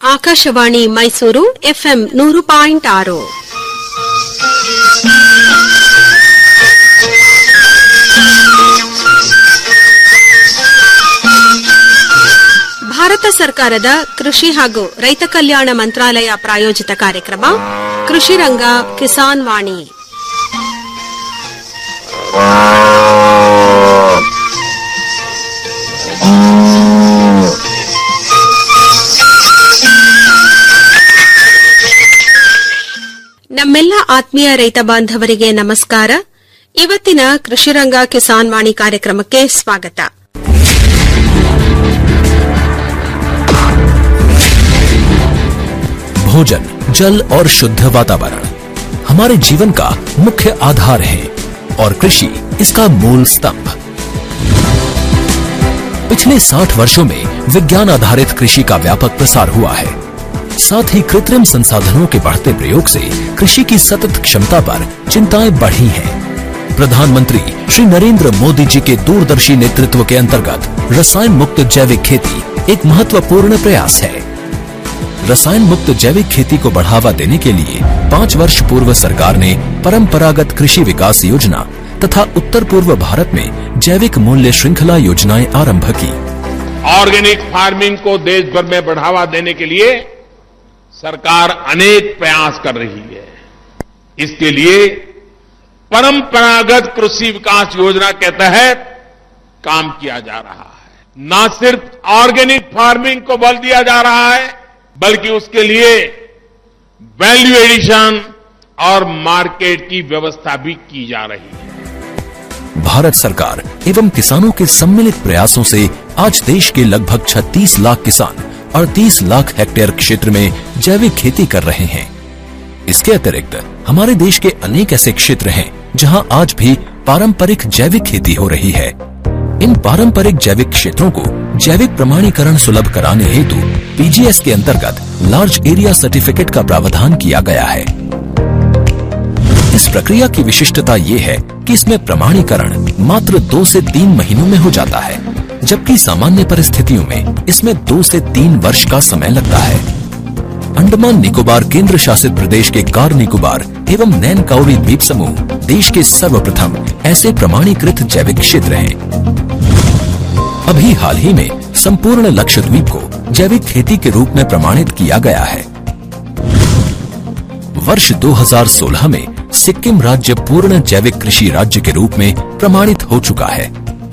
Akashvani Mysuru FM ನೂರು point ಆರು ಭಾರತ ಸರ್ಕಾರದ ಕೃಷಿ ಹಾಗೂ ರೈತ ಕಲ್ಯಾಣ ಮಂತ್ರಾಲಯ ಪ್ರಾಯೋಜಿತ ಕಾರ್ಯಕ್ರಮ ಕೃಷಿ ರಂಗ ಕಿಸಾನ್ ವಾಣಿ ನಮ್ಮೆಲ್ಲ ಆತ್ಮೀಯ ರೈತ ಬಾಂಧವರಿಗೆ ನಮಸ್ಕಾರ ಇವತ್ತಿನ ಕೃಷಿರಂಗ ಕಿಸಾನ್ ವಾಣಿ ಕಾರ್ಯಕ್ರಮಕ್ಕೆ ಸ್ವಾಗತ भोजन जल और शुद्ध वातावरण हमारे जीवन का मुख्य आधार है और कृषि इसका मूल स्तंभ पिछले 60 वर्षों में विज्ञान आधारित कृषि का व्यापक प्रसार हुआ है साथ ही कृत्रिम संसाधनों के बढ़ते प्रयोग से कृषि की सतत क्षमता पर चिंताएं बढ़ी हैं। प्रधानमंत्री श्री नरेंद्र मोदी जी के दूरदर्शी नेतृत्व के अंतर्गत रसायन मुक्त जैविक खेती एक महत्वपूर्ण प्रयास है रसायन मुक्त जैविक खेती को बढ़ावा देने के लिए पाँच वर्ष पूर्व सरकार ने परंपरागत कृषि विकास योजना तथा उत्तर पूर्व भारत में जैविक मूल्य श्रृंखला योजनाएं आरंभ की ऑर्गेनिक फार्मिंग को देश भर में बढ़ावा देने के लिए सरकार अनेक प्रयास कर रही है इसके लिए परंपरागत कृषि विकास योजना के तहत काम किया जा रहा है न सिर्फ ऑर्गेनिक फार्मिंग को बल दिया जा रहा है बल्कि उसके लिए वैल्यू एडिशन और मार्केट की व्यवस्था भी की जा रही है भारत सरकार एवं किसानों के सम्मिलित प्रयासों से आज देश के लगभग 36 लाख किसान 38 लाख हेक्टेयर क्षेत्र में जैविक खेती कर रहे हैं इसके अतिरिक्त हमारे देश के अनेक ऐसे क्षेत्र हैं जहां आज भी पारंपरिक जैविक खेती हो रही है इन पारंपरिक जैविक क्षेत्रों को जैविक प्रमाणीकरण सुलभ कराने हेतु पीजीएस के अंतर्गत लार्ज एरिया सर्टिफिकेट का प्रावधान किया गया है इस प्रक्रिया की विशिष्टता ये है कि इसमें प्रमाणीकरण मात्र दो से तीन महीनों में हो जाता है जबकि सामान्य परिस्थितियों में इसमें दो से तीन वर्ष का समय लगता है अंडमान निकोबार केंद्र शासित प्रदेश के कार निकोबार एवं नैन काउरी द्वीप समूह देश के सर्वप्रथम ऐसे प्रमाणीकृत जैविक क्षेत्र हैं अभी हाल ही में संपूर्ण लक्षद्वीप को जैविक खेती के रूप में प्रमाणित किया गया है वर्ष 2016 में सिक्किम राज्य पूर्ण जैविक कृषि राज्य के रूप में प्रमाणित हो चुका है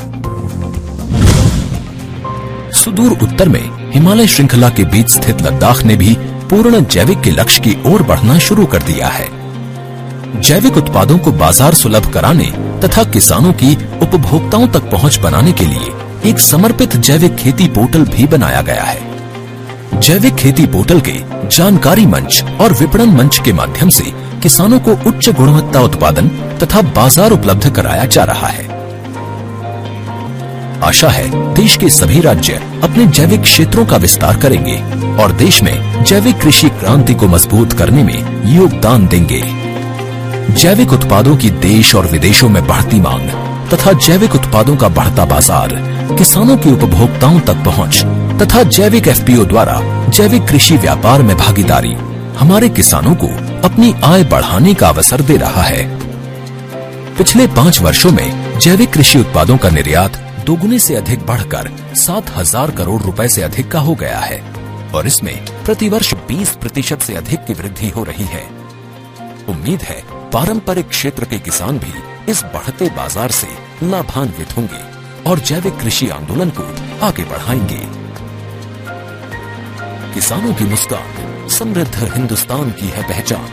सुदूर उत्तर में हिमालय श्रृंखला के बीच स्थित लद्दाख ने भी पूर्ण जैविक के लक्ष्य की ओर बढ़ना शुरू कर दिया है जैविक उत्पादों को बाजार सुलभ कराने तथा किसानों की उपभोक्ताओं तक पहुंच बनाने के लिए एक समर्पित जैविक खेती पोर्टल भी बनाया गया है जैविक खेती पोर्टल के जानकारी मंच और विपणन मंच के माध्यम से किसानों को उच्च गुणवत्ता उत्पादन तथा बाजार उपलब्ध कराया जा रहा है आशा है देश के सभी राज्य अपने जैविक क्षेत्रों का विस्तार करेंगे और देश में जैविक कृषि क्रांति को मजबूत करने में योगदान देंगे जैविक उत्पादों की देश और विदेशों में बढ़ती मांग तथा जैविक उत्पादों का बढ़ता बाजार किसानों की उपभोक्ताओं तक पहुंच तथा जैविक एफपीओ द्वारा जैविक कृषि व्यापार में भागीदारी हमारे किसानों को अपनी आय बढ़ाने का अवसर दे रहा है पिछले पाँच वर्षों में जैविक कृषि उत्पादों का निर्यात दोगुने से अधिक बढ़कर सात हजार करोड़ रुपए से अधिक का हो गया है और इसमें प्रतिवर्ष 20 प्रतिशत से अधिक की वृद्धि हो रही है उम्मीद है पारंपरिक क्षेत्र के किसान भी इस बढ़ते बाजार से लाभान्वित होंगे और जैविक कृषि आंदोलन को आगे बढ़ाएंगे किसानों की मुस्कान समृद्ध हिंदुस्तान की है पहचान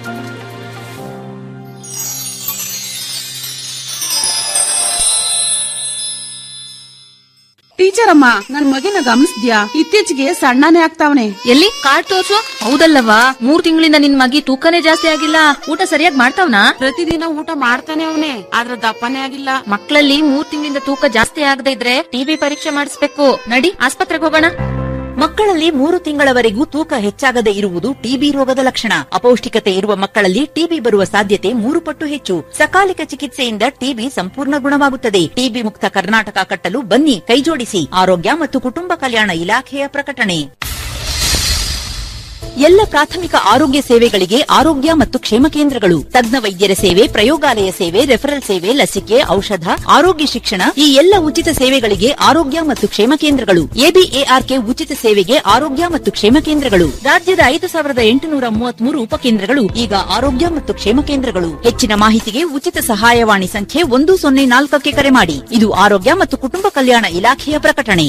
ಟೀಚರ್ ಅಮ್ಮ ನನ್ ಮಗಿನ ಗಮನಿಸ್ದ್ಯಾ ಇತ್ತೀಚೆಗೆ ಸಣ್ಣನೇ ಆಗ್ತಾವನೆ ಎಲ್ಲಿ ಕಾರ್ಡ್ ತೋರ್ಸು ಹೌದಲ್ಲವಾ ಮೂರ್ ತಿಂಗಳಿಂದ ನಿನ್ ಮಗಿ ತೂಕನೇ ಜಾಸ್ತಿ ಆಗಿಲ್ಲ ಊಟ ಸರಿಯಾಗಿ ಮಾಡ್ತಾವ್ನಾ ಪ್ರತಿದಿನ ಊಟ ಮಾಡ್ತಾನೆ ಅವನೇ ಆದ್ರ ದಪ್ಪನೇ ಆಗಿಲ್ಲ ಮಕ್ಕಳಲ್ಲಿ ಮೂರ್ ತಿಂಗಳಿಂದ ತೂಕ ಜಾಸ್ತಿ ಆಗದೆ ಇದ್ರೆ ಟಿಬಿ ಪರೀಕ್ಷೆ ಮಾಡಿಸ್ಬೇಕು ನಡಿ ಆಸ್ಪತ್ರೆಗೆ ಹೋಗೋಣ ಮಕ್ಕಳಲ್ಲಿ ಮೂರು ತಿಂಗಳವರೆಗೂ ತೂಕ ಹೆಚ್ಚಾಗದೆ ಇರುವುದು ಟಿಬಿ ರೋಗದ ಲಕ್ಷಣ ಅಪೌಷ್ಟಿಕತೆ ಇರುವ ಮಕ್ಕಳಲ್ಲಿ ಟಿಬಿ ಬರುವ ಸಾಧ್ಯತೆ ಮೂರು ಪಟ್ಟು ಹೆಚ್ಚು ಸಕಾಲಿಕ ಚಿಕಿತ್ಸೆಯಿಂದ ಟಿಬಿ ಸಂಪೂರ್ಣ ಗುಣವಾಗುತ್ತದೆ ಟಿಬಿ ಮುಕ್ತ ಕರ್ನಾಟಕ ಕಟ್ಟಲು ಬನ್ನಿ ಕೈಜೋಡಿಸಿ ಆರೋಗ್ಯ ಮತ್ತು ಕುಟುಂಬ ಕಲ್ಯಾಣ ಇಲಾಖೆಯ ಪ್ರಕಟಣೆ ಎಲ್ಲ ಪ್ರಾಥಮಿಕ ಆರೋಗ್ಯ ಸೇವೆಗಳಿಗೆ ಆರೋಗ್ಯ ಮತ್ತು ಕ್ಷೇಮ ಕೇಂದ್ರಗಳು ತಜ್ಞ ವೈದ್ಯರ ಸೇವೆ ಪ್ರಯೋಗಾಲಯ ಸೇವೆ ರೆಫರಲ್ ಸೇವೆ ಲಸಿಕೆ ಔಷಧ ಆರೋಗ್ಯ ಶಿಕ್ಷಣ ಈ ಎಲ್ಲ ಉಚಿತ ಸೇವೆಗಳಿಗೆ ಆರೋಗ್ಯ ಮತ್ತು ಕ್ಷೇಮ ಕೇಂದ್ರಗಳು ಎಬಿಎಆರ್ಕೆ ಉಚಿತ ಸೇವೆಗೆ ಆರೋಗ್ಯ ಮತ್ತು ಕ್ಷೇಮ ಕೇಂದ್ರಗಳು ರಾಜ್ಯದ ಐದು ಸಾವಿರದ ಎಂಟುನೂರ ಮೂವತ್ಮೂರು ಉಪಕೇಂದ್ರಗಳು ಈಗ ಆರೋಗ್ಯ ಮತ್ತು ಕ್ಷೇಮ ಕೇಂದ್ರಗಳು ಹೆಚ್ಚಿನ ಮಾಹಿತಿಗೆ ಉಚಿತ ಸಹಾಯವಾಣಿ ಸಂಖ್ಯೆ ಒಂದು ಸೊನ್ನೆ ನಾಲ್ಕಕ್ಕೆ ಕರೆ ಮಾಡಿ ಇದು ಆರೋಗ್ಯ ಮತ್ತು ಕುಟುಂಬ ಕಲ್ಯಾಣ ಇಲಾಖೆಯ ಪ್ರಕಟಣೆ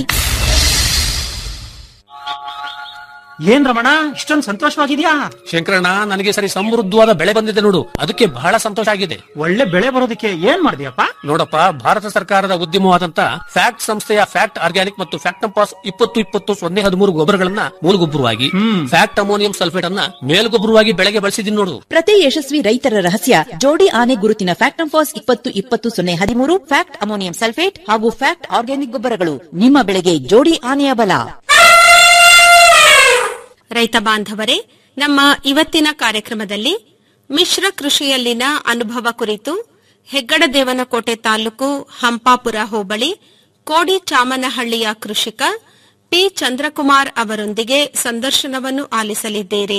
ಏನ್ ರಮಣ ಇಷ್ಟೊಂದು ಸಂತೋಷವಾಗಿದ್ಯಾ ಶಂಕರಣ್ಣ ನನಗೆ ಸರಿ ಸಮೃದ್ಧವಾದ ಬೆಳೆ ಬಂದಿದೆ ನೋಡು ಅದಕ್ಕೆ ಬಹಳ ಸಂತೋಷ ಆಗಿದೆ ಒಳ್ಳೆ ಬೆಳೆ ಬರೋದಕ್ಕೆ ಏನ್ ಮಾಡಿದ್ಯಪ್ಪ ನೋಡಪ್ಪ ಭಾರತ ಸರ್ಕಾರದ ಉದ್ಯಮವಾದಂತ ಫ್ಯಾಕ್ಟ್ ಸಂಸ್ಥೆಯ ಫ್ಯಾಕ್ಟ್ ಆರ್ಗ್ಯಾನಿಕ್ ಮತ್ತು ಫ್ಯಾಕ್ಟಂಪಾಸ್ ಇಪ್ಪತ್ತು ಇಪ್ಪತ್ತು ಸೊನ್ನೆ ಹದಿಮೂರು ಗೊಬ್ಬರಗಳನ್ನ ಮೂಲಗೊಬ್ಬರವಾಗಿ ಫ್ಯಾಕ್ಟ್ ಅಮೋನಿಯಂ ಸಲ್ಫೇಟ್ ಅನ್ನ ಮೇಲ್ಗೊಬ್ಬರವಾಗಿ ಬೆಳೆಗೆ ಬಳಸಿದೀನಿ ನೋಡು ಪ್ರತಿ ಯಶಸ್ವಿ ರೈತರ ರಹಸ್ಯ ಜೋಡಿ ಆನೆ ಗುರುತಿನ ಫ್ಯಾಕ್ಟ್ ಫಾಸ್ ಇಪ್ಪತ್ತು ಇಪ್ಪತ್ತು ಸೊನ್ನೆ ಹದಿಮೂರು ಫ್ಯಾಕ್ಟ್ ಅಮೋನಿಯಂ ಸಲ್ಫೇಟ್ ಹಾಗೂ ಫ್ಯಾಕ್ಟ್ ಆರ್ಗ್ಯಾನಿಕ್ ಗೊಬ್ಬರಗಳು ನಿಮ್ಮ ಬೆಳೆಗೆ ಜೋಡಿ ಆನೆಯ ಬಲ ರೈತ ಬಾಂಧವರೇ ನಮ್ಮ ಇವತ್ತಿನ ಕಾರ್ಯಕ್ರಮದಲ್ಲಿ ಮಿಶ್ರ ಕೃಷಿಯಲ್ಲಿನ ಅನುಭವ ಕುರಿತು ಹೆಗ್ಗಡದೇವನಕೋಟೆ ತಾಲೂಕು ಹಂಪಾಪುರ ಹೋಬಳಿ ಕೋಡಿ ಚಾಮನಹಳ್ಳಿಯ ಕೃಷಿಕ ಪಿ ಚಂದ್ರಕುಮಾರ್ ಅವರೊಂದಿಗೆ ಸಂದರ್ಶನವನ್ನು ಆಲಿಸಲಿದ್ದೀರಿ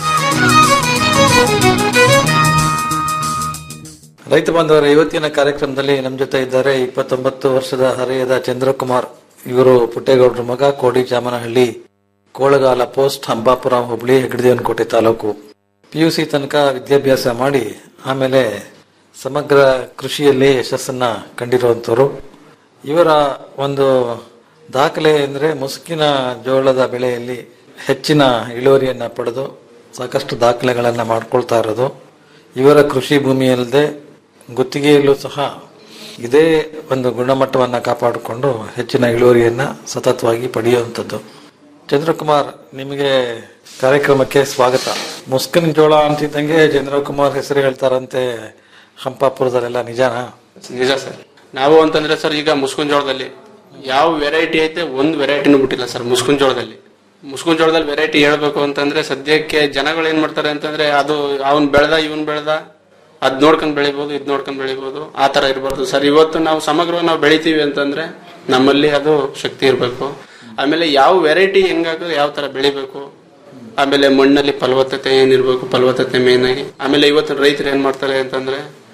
ರೈತ ಬಾಂಧವರ ಇವತ್ತಿನ ಕಾರ್ಯಕ್ರಮದಲ್ಲಿ ನಮ್ಮ ಜೊತೆ ಇದ್ದಾರೆ ಇಪ್ಪತ್ತೊಂಬತ್ತು ವರ್ಷದ ಹರೆಯದ ಚಂದ್ರಕುಮಾರ್ ಇವರು ಪುಟ್ಟೇಗೌಡರ ಮಗ ಕೋಡಿ ಚಾಮನಹಳ್ಳಿ ಕೋಳಗಾಲ ಪೋಸ್ಟ್ ಹಂಪಾಪುರ ಹೋಬಳಿ ಹೆಗ್ಗಡದೇವನಕೋಟೆ ತಾಲೂಕು ಪಿಯುಸಿ ತನಕ ವಿದ್ಯಾಭ್ಯಾಸ ಮಾಡಿ ಆಮೇಲೆ ಸಮಗ್ರ ಕೃಷಿಯಲ್ಲಿ ಯಶಸ್ಸನ್ನ ಕಂಡಿರುವಂತವರು ಇವರ ಒಂದು ದಾಖಲೆ ಅಂದರೆ ಮುಸುಕಿನ ಜೋಳದ ಬೆಳೆಯಲ್ಲಿ ಹೆಚ್ಚಿನ ಇಳುವರಿಯನ್ನ ಪಡೆದು ಸಾಕಷ್ಟು ದಾಖಲೆಗಳನ್ನು ಮಾಡ್ಕೊಳ್ತಾ ಇರೋದು ಇವರ ಕೃಷಿ ಭೂಮಿಯಲ್ಲದೆ ಗುತ್ತಿಗೆಯಲ್ಲೂ ಸಹ ಇದೇ ಒಂದು ಗುಣಮಟ್ಟವನ್ನು ಕಾಪಾಡಿಕೊಂಡು ಹೆಚ್ಚಿನ ಇಳುವರಿಯನ್ನ ಸತತವಾಗಿ ಪಡೆಯುವಂಥದ್ದು ಚಂದ್ರಕುಮಾರ್ ನಿಮಗೆ ಕಾರ್ಯಕ್ರಮಕ್ಕೆ ಸ್ವಾಗತ ಮುಸ್ಕಿನ ಜೋಳ ಅಂತಿದ್ದಂಗೆ ಚಂದ್ರಕುಮಾರ್ ಹೆಸರು ಹೇಳ್ತಾರಂತೆ ಹಂಪಾಪುರದಲ್ಲೆಲ್ಲ ನಿಜಾನಾ ನಿಜ ಸರ್ ನಾವು ಅಂತಂದ್ರೆ ಸರ್ ಈಗ ಮುಸ್ಕುನ್ ಜೋಳದಲ್ಲಿ ಯಾವ ವೆರೈಟಿ ಐತೆ ಒಂದು ವೆರೈಟಿನೂ ಬಿಟ್ಟಿಲ್ಲ ಸರ್ ಮುಸ್ಕುನ್ ಜೋಳದಲ್ಲಿ ಮುಸ್ಕುನ್ ಜೋಳದಲ್ಲಿ ವೆರೈಟಿ ಹೇಳ್ಬೇಕು ಅಂತಂದ್ರೆ ಸದ್ಯಕ್ಕೆ ಜನಗಳು ಏನ್ ಮಾಡ್ತಾರೆ ಅಂತಂದ್ರೆ ಅದು ಅವ್ನ್ ಬೆಳೆದ ಇವನ್ ಬೆಳೆದ ಅದ್ ನೋಡ್ಕೊಂಡ್ ಬೆಳಿಬಹುದು ಇದ್ ನೋಡ್ಕೊಂಡ್ ಬೆಳಿಬಹುದು ಆ ತರ ಇರಬಾರ್ದು ಸರ್ ಇವತ್ತು ನಾವು ಸಮಗ್ರವಾಗಿ ನಾವು ಬೆಳಿತೀವಿ ಅಂತಂದ್ರೆ ನಮ್ಮಲ್ಲಿ ಅದು ಶಕ್ತಿ ಇರಬೇಕು ಆಮೇಲೆ ಯಾವ ವೆರೈಟಿ ಹೆಂಗಾಗ ಯಾವ ತರ ಬೆಳಿಬೇಕು ಆಮೇಲೆ ಮಣ್ಣಲ್ಲಿ ಫಲವತ್ತತೆ ಏನಿರ್ಬೇಕು ಫಲವತ್ತತೆ ಮೇನ್ ಆಗಿ ಆಮೇಲೆ ಇವತ್ತು ರೈತರು ಏನ್ ಮಾಡ್ತಾರೆ ಅಂತಂದ್ರೆ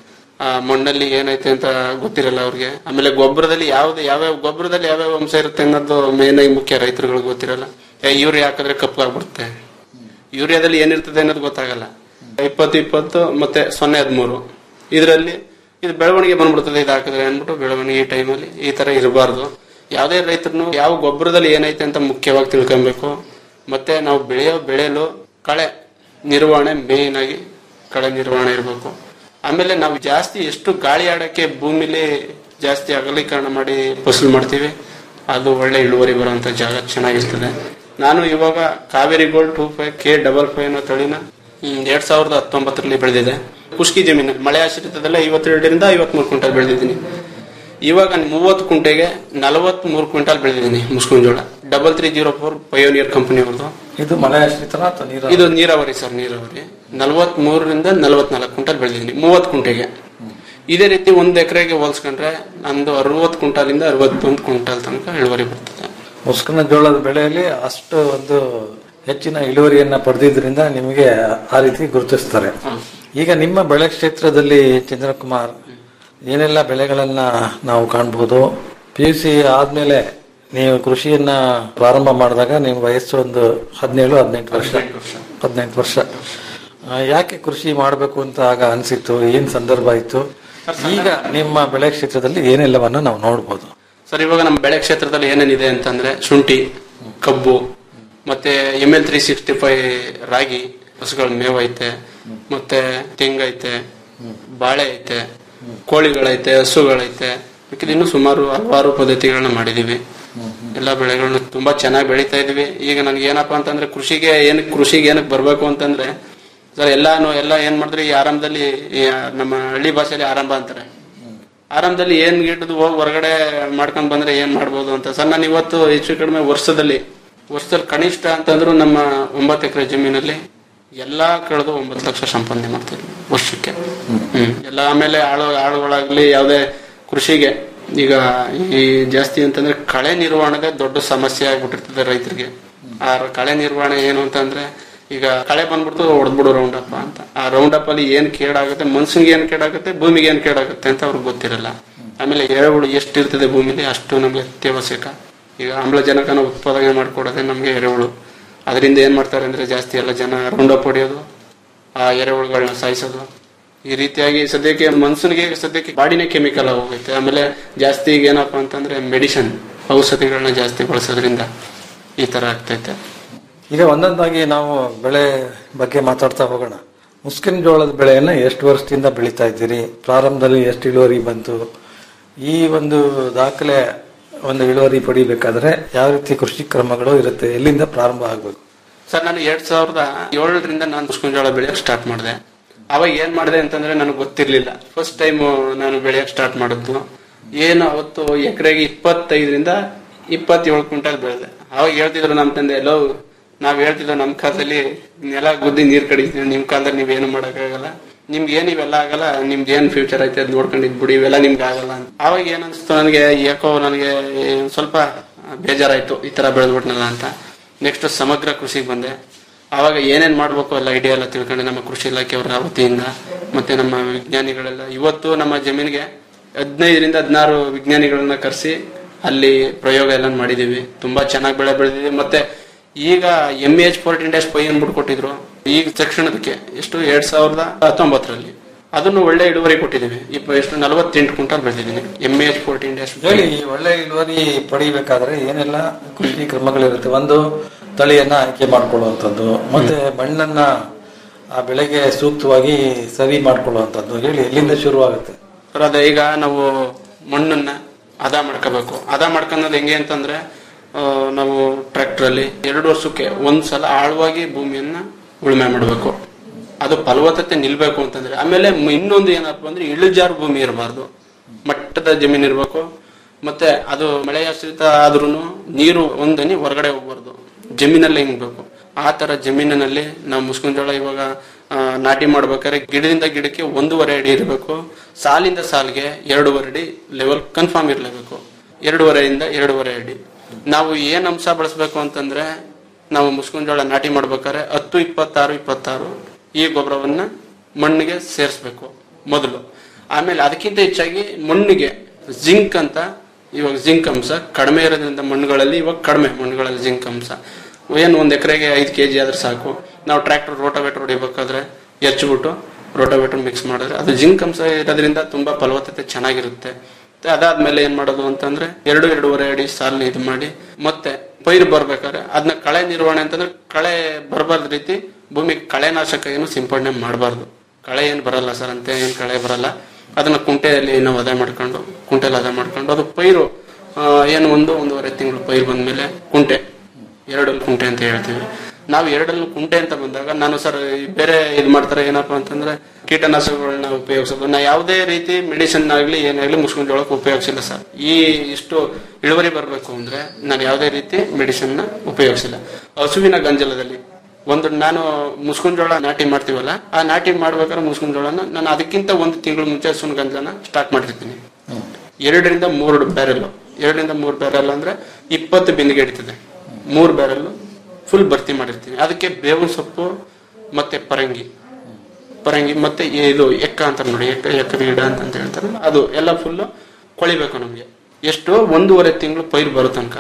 ಆ ಮಣ್ಣಲ್ಲಿ ಏನೈತೆ ಅಂತ ಗೊತ್ತಿರಲ್ಲ ಅವ್ರಿಗೆ ಆಮೇಲೆ ಗೊಬ್ಬರದಲ್ಲಿ ಯಾವ್ದು ಯಾವ್ಯಾವ ಗೊಬ್ಬರದಲ್ಲಿ ಯಾವ್ಯಾವ ಅಂಶ ಇರುತ್ತೆ ಅನ್ನೋದು ಮೇನ್ ಆಗಿ ಮುಖ್ಯ ರೈತರುಗಳಿಗೆ ಗೊತ್ತಿರಲ್ಲ ಏ, ಯೂರಿಯಾ ಹಾಕಿದ್ರೆ ಕಪ್ಪಗಾಗ್ಬಿಡುತ್ತೆ ಯೂರಿಯಾದಲ್ಲಿ ಏನಿರ್ತದೆ ಅನ್ನೋದು ಗೊತ್ತಾಗಲ್ಲ ಇಪ್ಪತ್ತು ಇಪ್ಪತ್ತು ಮತ್ತೆ ಸೊನ್ನೆ ಹದಿಮೂರು ಇದರಲ್ಲಿ ಇದು ಬೆಳವಣಿಗೆ ಬಂದ್ಬಿಡ್ತದೆ ಇದು ಹಾಕಿದ್ರೆ ಅಂದ್ಬಿಟ್ಟು ಬೆಳವಣಿಗೆ ಈ ಟೈಮಲ್ಲಿ ಈ ತರ ಇರಬಾರ್ದು ಯಾವುದೇ ರೈತರು ಯಾವ ಗೊಬ್ಬರದಲ್ಲಿ ಏನೈತೆ ಅಂತ ಮುಖ್ಯವಾಗಿ ತಿಳ್ಕೊಬೇಕು ಮತ್ತೆ ನಾವು ಬೆಳೆಯೋ ಬೆಳೆಯಲು ಕಳೆ ನಿರ್ವಹಣೆ ಮೇನ್ ಆಗಿ ಕಳೆ ನಿರ್ವಹಣೆ ಇರಬೇಕು ಆಮೇಲೆ ನಾವು ಜಾಸ್ತಿ ಎಷ್ಟು ಗಾಳಿ ಆಡಕ್ಕೆ ಭೂಮಿಲಿ ಜಾಸ್ತಿ ಅಗಲೀಕರಣ ಮಾಡಿ ಫಸಲು ಮಾಡ್ತೀವಿ ಅದು ಒಳ್ಳೆ ಇಳುವರಿ ಬರುವಂತ ಜಾಗ ಚೆನ್ನಾಗಿರ್ತದೆ ನಾನು ಇವಾಗ Kaveri gold two five K double five ಅನ್ನೋ ತಳಿನ ಹ್ಮ್, ಎರಡ್ ಸಾವಿರದ ಹತ್ತೊಂಬತ್ತರಲ್ಲಿ ಬೆಳೆದಿದೆ ಕುಷ್ಕಿ ಜಮೀನು ಮಳೆ ಆಶ್ರಿತದಲ್ಲೇ ಐವತ್ತೆರಡರಿಂದ ಐವತ್ಮೂರು ಕ್ವಿಂಟಲ್ ಬೆಳೆದಿದ್ದೀನಿ ಇವಾಗ ಮೂವತ್ತು ಕುಂಟೆಗೆ ನಲವತ್ತ್ ಮೂರು ಕ್ವಿಂಟಲ್ ಬೆಳೆದಿದ್ದೀನಿ ಮುಸ್ಕುನ್ ಜೋಳ double three zero four Pioneer company ಅವ್ರದ್ದು ಇದು ಮಳೆ ಆಶ್ರಿತನ ಅಥವಾ ನೀರು ಇದು ನೀರಾವರಿ ಸರ್ ನೀರಾವರಿ ನಲವತ್ತ್ ಮೂರರಿಂದ ನಲವತ್ನಾಲ್ಕು ಕ್ವಿಂಟಲ್ ಬೆಳೆದಿದ್ದೀನಿ ಮೂವತ್ತು ಕುಂಟೆಗೆ ಇದೇ ರೀತಿ ಒಂದ್ ಎಕರೆಗೆ ಹೋಲ್ಸ್ಕೊಂಡ್ರೆ ನಂದು ಅರವತ್ತು ಕ್ವಿಂಟಾಲಿಂದ ಅರವತ್ತೊಂದು ಕ್ವಿಂಟಲ್ ತನಕ ಇಳುವರಿ ಬರ್ತದೆ ಮುಸ್ಕಿನ ಜೋಳದ ಬೆಳೆಯಲ್ಲಿ ಅಷ್ಟು ಒಂದು ಹೆಚ್ಚಿನ ಇಳುವರಿಯನ್ನ ಪಡೆದಿದ್ರಿಂದ ನಿಮಗೆ ಆ ರೀತಿ ಗುರುತಿಸ್ತಾರೆ ಈಗ ನಿಮ್ಮ ಬೆಳೆ ಕ್ಷೇತ್ರದಲ್ಲಿ ಚಂದ್ರಕುಮಾರ್ ಏನೆಲ್ಲ ಬೆಳೆಗಳನ್ನ ನಾವು ಕಾಣಬಹುದು ಪಿ ಯು ಸಿ ಆದ್ಮೇಲೆ ನೀವು ಕೃಷಿಯನ್ನ ಪ್ರಾರಂಭ ಮಾಡಿದಾಗ ನಿಮ್ಮ ವಯಸ್ಸು ಒಂದು ಹದಿನೇಳು ಹದಿನೆಂಟು ವರ್ಷ ಹದಿನೆಂಟು ವರ್ಷ ಆ, ಯಾಕೆ ಕೃಷಿ ಮಾಡಬೇಕು ಅಂತ ಆಗ ಅನಿಸಿತ್ತು ಏನ್ ಸಂದರ್ಭ ಇತ್ತು ಈಗ ನಿಮ್ಮ ಬೆಳೆ ಕ್ಷೇತ್ರದಲ್ಲಿ ಏನೆಲ್ಲವನ್ನು ನಾವು ನೋಡ್ಬೋದು ಸರ್ ಇವಾಗ ನಮ್ಮ ಬೆಳೆ ಕ್ಷೇತ್ರದಲ್ಲಿ ಏನೇನಿದೆ ಅಂತಂದ್ರೆ ಶುಂಠಿ ಕಬ್ಬು ಮತ್ತೆ M L three sixty five ರಾಗಿ ಹಸುಗಳ ಮೇವು ಐತೆ ಮತ್ತೆ ತೆಂಗೈತೆ ಬಾಳೆ ಐತೆ ಕೋಳಿಗಳೈತೆ ಹಸುಗಳೈತೆ ಬೇಕಿದ್ರೆ ಇನ್ನೂ ಸುಮಾರು ಹಲವಾರು ಪದ್ಧತಿಗಳನ್ನ ಮಾಡಿದೀವಿ ಎಲ್ಲ ಬೆಳೆಗಳನ್ನ ತುಂಬಾ ಚೆನ್ನಾಗಿ ಬೆಳೀತಾ ಇದೀವಿ ಈಗ ನನ್ಗೆ ಏನಪ್ಪಾ ಅಂತಂದ್ರೆ ಕೃಷಿಗೆ ಏನಕ್ಕೆ ಕೃಷಿಗೆ ಏನಕ್ಕೆ ಬರ್ಬೇಕು ಅಂತಂದ್ರೆ ಸರ್ ಎಲ್ಲಾನು ಎಲ್ಲ ಏನ್ ಮಾಡಿದ್ರೆ ಈ ಆರಂಭದಲ್ಲಿ ಈ ನಮ್ಮ ಹಳ್ಳಿ ಭಾಷೆಯಲ್ಲಿ ಆರಂಭ ಅಂತಾರೆ ಆರಂಭದಲ್ಲಿ ಏನ್ ಗಿಡದು ಹೋಗಿ ಹೊರಗಡೆ ಮಾಡ್ಕೊಂಡ್ ಬಂದ್ರೆ ಏನ್ ಮಾಡ್ಬೋದು ಅಂತ ಸರ್ ನಾನು ಇವತ್ತು ಹೆಚ್ಚು ಕಡಿಮೆ ವರ್ಷದಲ್ಲಿ ವರ್ಷದಲ್ಲಿ ಕನಿಷ್ಠ ಅಂತಂದ್ರು ನಮ್ಮ ಒಂಬತ್ತು ಎಕರೆ ಜಮೀನಲ್ಲಿ ಎಲ್ಲಾ ಕಳೆದು ಒಂಬತ್ತು ಲಕ್ಷ ಸಂಪಾದನೆ ಮಾಡ್ತೀವಿ ವರ್ಷಕ್ಕೆ ಹ್ಮ್ ಎಲ್ಲ ಆಮೇಲೆ ಆಳು ಆಳುಗಳಾಗ್ಲಿ ಯಾವ್ದೇ ಕೃಷಿಗೆ ಈಗ ಈ ಜಾಸ್ತಿ ಅಂತಂದ್ರೆ ಕಳೆ ನಿರ್ವಹಣೆಗೆ ದೊಡ್ಡ ಸಮಸ್ಯೆ ಆಗ್ಬಿಟ್ಟಿರ್ತದೆ ರೈತರಿಗೆ ಆ ಕಳೆ ನಿರ್ವಹಣೆ ಏನು ಅಂತಂದ್ರೆ ಈಗ ಕಳೆ ಬಂದ್ಬಿಡ್ತು ಹೊಡೆದ್ಬಿಡು ರೌಂಡ್ ಅಪ್ ಅಂತ ಆ ರೌಂಡ್ ಅಪ್ ಅಲ್ಲಿ ಏನ್ ಕೇಡಾಗುತ್ತೆ ಮನ್ಸಿಗೆ ಏನ್ ಕೇಡಾಗುತ್ತೆ ಭೂಮಿಗೆ ಏನ್ ಕೇಡಾಗುತ್ತೆ ಅಂತ ಅವ್ರಿಗೆ ಗೊತ್ತಿರಲ್ಲ ಆಮೇಲೆ ಎರೆಹುಳು ಎಷ್ಟು ಇರ್ತದೆ ಭೂಮಿಲಿ ಅಷ್ಟು ನಮ್ಗೆ ಅತ್ಯವಶ್ಯಕ ಈಗ ಆಮ್ಲಜನಕನ ಉತ್ಪಾದನೆ ಮಾಡ್ಕೊಡೋದೇ ನಮ್ಗೆ ಎರೆಹುಳು ಅದರಿಂದ ಏನ್ ಮಾಡ್ತಾರೆ ಅಂದ್ರೆ ಜಾಸ್ತಿ ಎಲ್ಲ ಜನ ರೌಂಡ್ ಅಪ್ ಹೊಡೆಯೋದು ಆ ಎರೆಹುಳುಗಳನ್ನ ಸಾಯಿಸೋದು ಈ ರೀತಿಯಾಗಿ ಸದ್ಯಕ್ಕೆ ಮನ್ಸನಿಗೆ ಸದ್ಯಕ್ಕೆ ಬಾಡಿನೇ ಕೆಮಿಕಲ್ ಹೋಗುತ್ತೆ ಆಮೇಲೆ ಜಾಸ್ತಿ ಈಗ ಏನಪ್ಪಾ ಅಂತಂದ್ರೆ ಮೆಡಿಸಿನ್ ಔಷಧಿಗಳನ್ನ ಜಾಸ್ತಿ ಬಳಸೋದ್ರಿಂದ ಈ ತರ ಆಗ್ತೈತೆ ಈಗ ಒಂದೊಂದಾಗಿ ನಾವು ಬೆಳೆ ಬಗ್ಗೆ ಮಾತಾಡ್ತಾ ಹೋಗೋಣ ಮುಸ್ಕಿನ ಜೋಳದ ಬೆಳೆಯನ್ನ ಎಷ್ಟು ವರ್ಷದಿಂದ ಬೆಳೀತಾ ಇದ್ದೀರಿ ಪ್ರಾರಂಭದಲ್ಲಿ ಎಷ್ಟು ಇಳುವರಿ ಬಂತು ಈ ಒಂದು ದಾಖಲೆ ಒಂದು ಇಳುವರಿ ಪಡಿಬೇಕಾದ್ರೆ ಯಾವ ರೀತಿ ಕೃಷಿ ಕ್ರಮಗಳು ಇರುತ್ತೆ ಎಲ್ಲಿಂದ ಪ್ರಾರಂಭ ಆಗ್ಬೇಕು ಸರ್ ನಾನು ಎರಡ್ ಸಾವಿರದ ಏಳರಿಂದ ನಾನು ಮುಸ್ಕಿನ ಜೋಳ ಬೆಳೆಯಕ್ ಸ್ಟಾರ್ಟ್ ಮಾಡಿದೆ ಅವಾಗ ಏನ್ ಮಾಡಿದೆ ಅಂತಂದ್ರೆ ನನಗೆ ಗೊತ್ತಿರ್ಲಿಲ್ಲ ಫಸ್ಟ್ ಟೈಮ್ ನಾನು ಬೆಳೆಯಕ್ ಸ್ಟಾರ್ಟ್ ಮಾಡಿದ್ದು ಏನು ಅವತ್ತು ಎಕರೆಗೆ ಇಪ್ಪತ್ತೈದರಿಂದ ಇಪ್ಪತ್ತೇಳು ಕ್ವಿಂಟಲ್ ಬೆಳೆದೆ ಅವಾಗ ಹೇಳ್ತಿದ್ರು ನಮ್ಮ ತಂದೆ ಎಲ್ಲೋ ನಾವ್ ಹೇಳ್ತಿದ್ವು ನಮ್ ಕಾಲದಲ್ಲಿ ನೆಲ ಗುದ್ದಿ ನೀರ್ ಕಡಿತೀವಿ ನಿಮ್ ಕಾಲದಲ್ಲಿ ನೀವೇನು ಮಾಡಕ್ಕಾಗಲ್ಲ ನಿಮ್ಗೆ ಏನ್ ಇವೆಲ್ಲ ಆಗಲ್ಲ ನಿಮ್ದು ಏನ್ ಫ್ಯೂಚರ್ ಐತೆ ಅದ್ ನೋಡ್ಕೊಂಡಿದ್ ಬಿಡಿ ಇವೆಲ್ಲ ನಿಮ್ಗೆ ಆಗಲ್ಲ ಅಂತ ಅವಾಗ ಏನ್ ಅನ್ಸ್ತು ನನಗೆ ಯಾಕೋ ನನಗೆ ಸ್ವಲ್ಪ ಬೇಜಾರಾಯ್ತು ಈ ತರ ಬೆಳೆದ್ಬಿಟ್ನಲ್ಲ ಅಂತ ನೆಕ್ಸ್ಟ್ ಸಮಗ್ರ ಕೃಷಿಗೆ ಬಂದೆ ಆವಾಗ ಏನೇನ್ ಮಾಡ್ಬೇಕು ಎಲ್ಲ ಐಡಿಯಾ ಎಲ್ಲ ತಿಳ್ಕೊಂಡು ನಮ್ಮ ಕೃಷಿ ಇಲಾಖೆಯವರ ವತಿಯಿಂದ ಮತ್ತೆ ನಮ್ಮ ವಿಜ್ಞಾನಿಗಳೆಲ್ಲ ಇವತ್ತು ನಮ್ಮ ಜಮೀನಿಗೆ ಹದಿನೈದರಿಂದ ಹದಿನಾರು ವಿಜ್ಞಾನಿಗಳನ್ನ ಕರೆಸಿ ಅಲ್ಲಿ ಪ್ರಯೋಗ ಎಲ್ಲ ಮಾಡಿದೀವಿ ತುಂಬಾ ಚೆನ್ನಾಗಿ ಬೆಳೆ ಬೆಳೆದಿದೆ ಮತ್ತೆ ಈಗ M H fourteen days five ಅನ್ಬಿಟ್ಟು ಕೊಟ್ಟಿದ್ರು ಈಗ ತಕ್ಷಣದಕ್ಕೆ ಎಷ್ಟು ಎರಡ್ ಸಾವಿರದ ಹತ್ತೊಂಬತ್ತರಲ್ಲಿ ಅದನ್ನು ಒಳ್ಳೆ ಇಳುವರಿ ಕೊಟ್ಟಿದ್ದೀವಿ ಇಪ್ಪ ಎಷ್ಟು ನಲವತ್ತೆಂಟು ಕ್ವಿಂಟಲ್ ಬೆಳೆದಿದ್ದೀನಿ ಎಂ ಎಚ್ ಫೋರ್ಟೀನ್ ಡೇಸ್ ಹೇಳಿ ಈ ಒಳ್ಳೆ ಇಳುವರಿ ಪಡಿಬೇಕಾದ್ರೆ ಏನೆಲ್ಲ ಕೃಷಿ ಕ್ರಮಗಳಿರುತ್ತೆ ಒಂದು ತಳಿಯನ್ನ ಆಯ್ಕೆ ಮಾಡ್ಕೊಳ್ಳುವಂಥದ್ದು ಮತ್ತೆ ಮಣ್ಣನ್ನ ಆ ಬೆಳೆಗೆ ಸೂಕ್ತವಾಗಿ ಸರಿ ಮಾಡ್ಕೊಳ್ಳುವಂಥದ್ದು ಹೇಳಿ ಎಲ್ಲಿಂದ ಶುರುವಾಗುತ್ತೆ ಸರ್ ಅದೇ ಈಗ ನಾವು ಮಣ್ಣನ್ನ ಹದ ಮಾಡ್ಕೋಬೇಕು ಹದ ಮಾಡ್ಕೊಳ್ಳೋದು ಹೆಂಗೆ ಅಂತಂದ್ರೆ ಆ, ನಾವು ಟ್ರ್ಯಾಕ್ಟರ್ ಅಲ್ಲಿ ಎರಡು ವರ್ಷಕ್ಕೆ ಒಂದ್ಸಲ ಆಳವಾಗಿ ಭೂಮಿಯನ್ನ ಉಳುಮೆ ಮಾಡಬೇಕು ಅದು ಫಲವತ್ತತೆ ನಿಲ್ಬೇಕು ಅಂತಂದ್ರೆ ಆಮೇಲೆ ಮ- ಇನ್ನೊಂದು ಏನಪ್ಪ ಅಂದ್ರೆ ಇಳಿಜಾರು ಭೂಮಿ ಇರಬಾರ್ದು ಮಟ್ಟದ ಜಮೀನ್ ಇರಬೇಕು ಮತ್ತೆ ಅದು ಮಳೆ ಆಶ್ರಿತ ಆದ್ರೂ ನೀರು ಒಂದನಿ ಹೊರಗಡೆ ಹೋಗ್ಬಾರ್ದು ಜಮೀನಲ್ಲೇ ಹಿಂಗ್ಬೇಕು ಆ ತರ ಜಮೀನಿನಲ್ಲಿ ನಾವು ಮುಸ್ಕಿನ ಜೋಳ ಇವಾಗ ಆ, ನಾಟಿ ಮಾಡ್ಬೇಕಾದ್ರೆ ಗಿಡದಿಂದ ಗಿಡಕ್ಕೆ ಒಂದೂವರೆ ಅಡಿ ಇರಬೇಕು ಸಾಲಿಂದ ಸಾಲಿಗೆ ಎರಡೂವರೆ ಅಡಿ ಲೆವೆಲ್ ಕನ್ಫರ್ಮ್ ಇರಲೇಬೇಕು ಎರಡೂವರೆಯಿಂದ ಎರಡೂವರೆ ಅಡಿ ನಾವು ಏನ್ ಅಂಶ ಬಳಸಬೇಕು ಅಂತಂದ್ರೆ ನಾವು ಮುಸ್ಕಿನ ಜೋಳ ನಾಟಿ ಮಾಡ್ಬೇಕಾದ್ರೆ ಹತ್ತು ಇಪ್ಪತ್ತಾರು ಇಪ್ಪತ್ತಾರು ಈ ಗೊಬ್ಬರವನ್ನ ಮಣ್ಣಿಗೆ ಸೇರಿಸ್ಬೇಕು ಮೊದಲು ಆಮೇಲೆ ಅದಕ್ಕಿಂತ ಹೆಚ್ಚಾಗಿ ಮಣ್ಣಿಗೆ ಜಿಂಕ್ ಅಂತ ಇವಾಗ ಜಿಂಕ್ ಅಂಶ ಕಡಿಮೆ ಇರೋದ್ರಿಂದ ಮಣ್ಣುಗಳಲ್ಲಿ ಇವಾಗ ಕಡಿಮೆ ಮಣ್ಣುಗಳಲ್ಲಿ ಜಿಂಕ್ ಅಂಶ ಏನು ಒಂದ್ ಎಕರೆಗೆ ಐದು ಕೆಜಿ ಆದ್ರೆ ಸಾಕು ನಾವು ಟ್ರ್ಯಾಕ್ಟರ್ ರೋಟೋವೇಟರ್ ಹೊಡಿಬೇಕಾದ್ರೆ ಎಚ್ಬಿಟ್ಟು ರೋಟೋವೇಟರ್ ಮಿಕ್ಸ್ ಮಾಡಿದ್ರೆ ಅದು ಜಿಂಕ್ ಅಂಶ ಇರೋದ್ರಿಂದ ತುಂಬಾ ಫಲವತ್ತತೆ ಚೆನ್ನಾಗಿರುತ್ತೆ ಮತ್ತೆ ಅದಾದ್ಮೇಲೆ ಏನ್ ಮಾಡೋದು ಅಂತಂದ್ರೆ ಎರಡು ಎರಡೂವರೆ ಅಡಿ ಸಾಲಿನ ಇದು ಮಾಡಿ ಮತ್ತೆ ಪೈರು ಬರ್ಬೇಕಾದ್ರೆ ಅದನ್ನ ಕಳೆ ನಿರ್ವಹಣೆ ಅಂತಂದ್ರೆ ಕಳೆ ಬರಬಾರ್ದ ರೀತಿ ಭೂಮಿಗೆ ಕಳೆನಾಶಕ ಏನು ಸಿಂಪಡಣೆ ಮಾಡಬಾರ್ದು ಕಳೆ ಏನ್ ಬರಲ್ಲ ಸರ್ ಅಂತ ಏನ್ ಕಳೆ ಬರಲ್ಲ ಅದನ್ನ ಕುಂಟೆಯಲ್ಲಿ ನಾವು ಅದೇ ಮಾಡ್ಕೊಂಡು ಕುಂಟೆಲಿ ಅದೇ ಮಾಡ್ಕೊಂಡು ಅದು ಪೈರು ಆ, ಏನು ಒಂದು ಒಂದೂವರೆ ತಿಂಗಳು ಪೈರು ಬಂದ್ಮೇಲೆ ಕುಂಟೆ ಎರಡಲ್ಲಿ ಕುಂಟೆ ಅಂತ ಹೇಳ್ತೀವಿ ನಾವು ಎರಡಲ್ಲಿ ಕುಂಟೆ ಅಂತ ಬಂದಾಗ ನಾನು ಸರ್ ಬೇರೆ ಇದು ಮಾಡ್ತಾರೆ ಏನಪ್ಪಾ ಅಂತಂದ್ರೆ ಕೀಟನಾಶಕಗಳನ್ನ ಉಪಯೋಗಿಸೋದು ನಾ ಯಾವುದೇ ರೀತಿ ಮೆಡಿಸಿನ್ ಆಗ್ಲಿ ಏನಾಗ್ಲಿ ಮುಸ್ಕೊಂಡ್ ಜೋಳಕ್ಕೆ ಉಪಯೋಗಿಸಿಲ್ಲ ಸರ್ ಈ ಇಷ್ಟು ಇಳುವರಿ ಬರಬೇಕು ಅಂದ್ರೆ ನಾನು ಯಾವುದೇ ರೀತಿ ಮೆಡಿಸಿನ್ ನ ಉಪಯೋಗಿಸಿಲ್ಲ ಹಸುವಿನ ಗಂಜಲದಲ್ಲಿ ಒಂದು ನಾನು ಮುಸ್ಕಿನ ಜೋಳ ನಾಟಿ ಮಾಡ್ತೀವಲ್ಲ ಆ ನಾಟಿ ಮಾಡ್ಬೇಕಾದ್ರೆ ಮುಸ್ಕಿನ ಜೋಳನ ನಾನು ಅದಕ್ಕಿಂತ ಒಂದು ತಿಂಗಳು ಮುಂಚೆ ಹಸುವಿನ ಗಂಜಲನ ಸ್ಟಾರ್ಟ್ ಮಾಡಿರ್ತೀನಿ ಎರಡರಿಂದ ಮೂರು ಬ್ಯಾರೆಲ್ ಎರಡರಿಂದ ಮೂರು ಬ್ಯಾರೆಲ್ ಅಂದ್ರೆ ಇಪ್ಪತ್ತು ಬಿಂದಿಗೆ ಇಡ್ತದೆ ಮೂರು ಬ್ಯಾರೆಲ್ ಫುಲ್ ಭರ್ತಿ ಮಾಡಿರ್ತೀನಿ ಅದಕ್ಕೆ ಬೇವಿನ ಸೊಪ್ಪು ಮತ್ತೆ ಪರಂಗಿ ಪರಂಗಿ ಮತ್ತೆ ಇದು ಎಕ್ಕ ಅಂತಾರೆ ನೋಡಿ ಎಕ್ಕ ಎಕ್ಕ ಗಿಡ ಅಂತ ಹೇಳ್ತಾರೆ ಅದು ಎಲ್ಲ ಫುಲ್ ಕೊಳಿಬೇಕು ನಮ್ಗೆ ಎಷ್ಟು ಒಂದೂವರೆ ತಿಂಗಳು ಪೈರು ಬರೋ ತನಕ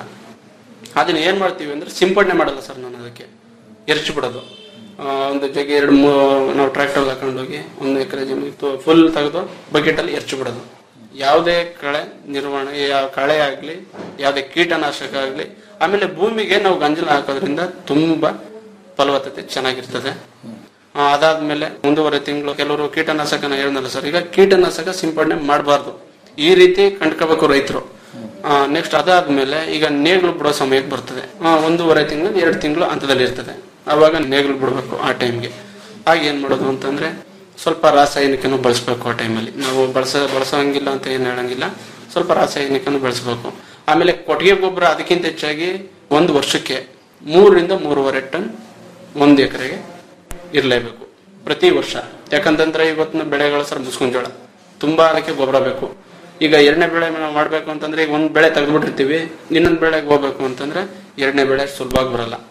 ಅದನ್ನ ಏನ್ ಮಾಡ್ತೀವಿ ಅಂದ್ರೆ ಸಿಂಪಡಣೆ ಮಾಡಲ್ಲ ಸರ್ ನಾನು ಅದಕ್ಕೆ ಎರಚಿ ಬಿಡೋದು ಆ, ಒಂದು ಜಗ್ಗೆ ಎರಡು ಮೂ ನಾವು ಟ್ರ್ಯಾಕ್ಟರ್ ಹಾಕೊಂಡೋಗಿ ಒಂದು ಎಕರೆ ಜಮೀನು ಫುಲ್ ತೆಗೆದು ಬಕೆಟ್ ಅಲ್ಲಿ ಎರಚಿ ಬಿಡೋದು ಯಾವುದೇ ಕಳೆ ನಿರ್ವಹಣೆ ಯಾವ ಕಳೆ ಆಗ್ಲಿ ಯಾವುದೇ ಕೀಟನಾಶಕ ಆಗ್ಲಿ ಆಮೇಲೆ ಭೂಮಿಗೆ ನಾವು ಗಂಜಲ ಹಾಕೋದ್ರಿಂದ ತುಂಬಾ ಫಲವತ್ತತೆ ಚೆನ್ನಾಗಿರ್ತದೆ ಆ, ಅದಾದ್ಮೇಲೆ ಒಂದೂವರೆ ತಿಂಗಳು ಕೆಲವರು ಕೀಟನಾಶಕನ ಹೇಳಿದ್ನಲ್ಲ ಸರ್ ಈಗ ಕೀಟನಾಶಕ ಸಿಂಪಡಣೆ ಮಾಡಬಾರ್ದು ಈ ರೀತಿ ಕಂಡ್ಕೋಬೇಕು ರೈತರು ನೆಕ್ಸ್ಟ್ ಅದಾದ್ಮೇಲೆ ಈಗ ನೇಗಿಲು ಬಿಡೋ ಸಮಯಕ್ಕೆ ಬರ್ತದೆ ಆ, ಒಂದೂವರೆ ತಿಂಗಳು ಎರಡು ತಿಂಗಳು ಹಂತದಲ್ಲಿ ಇರ್ತದೆ ಅವಾಗ ನೇಗಿಲು ಬಿಡಬೇಕು ಆ ಟೈಮ್ಗೆ ಆಗ ಏನ್ ಮಾಡೋದು ಅಂತಂದ್ರೆ ಸ್ವಲ್ಪ ರಾಸಾಯನಿಕನು ಬಳಸಬೇಕು ಆ ಟೈಮಲ್ಲಿ ನಾವು ಬಳಸ ಬಳಸೋಂಗಿಲ್ಲ ಅಂತ ಏನು ಹೇಳಂಗಿಲ್ಲ ಸ್ವಲ್ಪ ರಾಸಾಯನಿಕನು ಬಳಸಬೇಕು ಆಮೇಲೆ ಕೊಟ್ಟಿಗೆ ಗೊಬ್ಬರ ಅದಕ್ಕಿಂತ ಹೆಚ್ಚಾಗಿ ಒಂದು ವರ್ಷಕ್ಕೆ ಮೂರರಿಂದ ಮೂರುವರೆ ಟನ್ ಒಂದು ಎಕರೆಗೆ ಇರಲೇಬೇಕು ಪ್ರತಿ ವರ್ಷ ಯಾಕಂತಂದ್ರೆ ಇವತ್ತಿನ ಬೆಳೆಗಳು ಸರ್ ಮುಸ್ಕಿನ ಜೋಳ ತುಂಬಾ ಅದಕ್ಕೆ ಗೊಬ್ಬರ ಬೇಕು ಈಗ ಎರಡನೇ ಬೆಳೆ ನಾವು ಮಾಡ್ಬೇಕು ಅಂತಂದ್ರೆ ಈಗ ಒಂದ್ ಬೆಳೆ ತೆಗೆದ್ಬಿಟ್ಟಿರ್ತೀವಿ ಇನ್ನೊಂದ್ ಬೆಳೆಗೆ ಹೋಗ್ಬೇಕು ಅಂತಂದ್ರೆ ಎರಡನೇ ಬೆಳೆ ಸುಲಭವಾಗಿ ಬರಲ್ಲ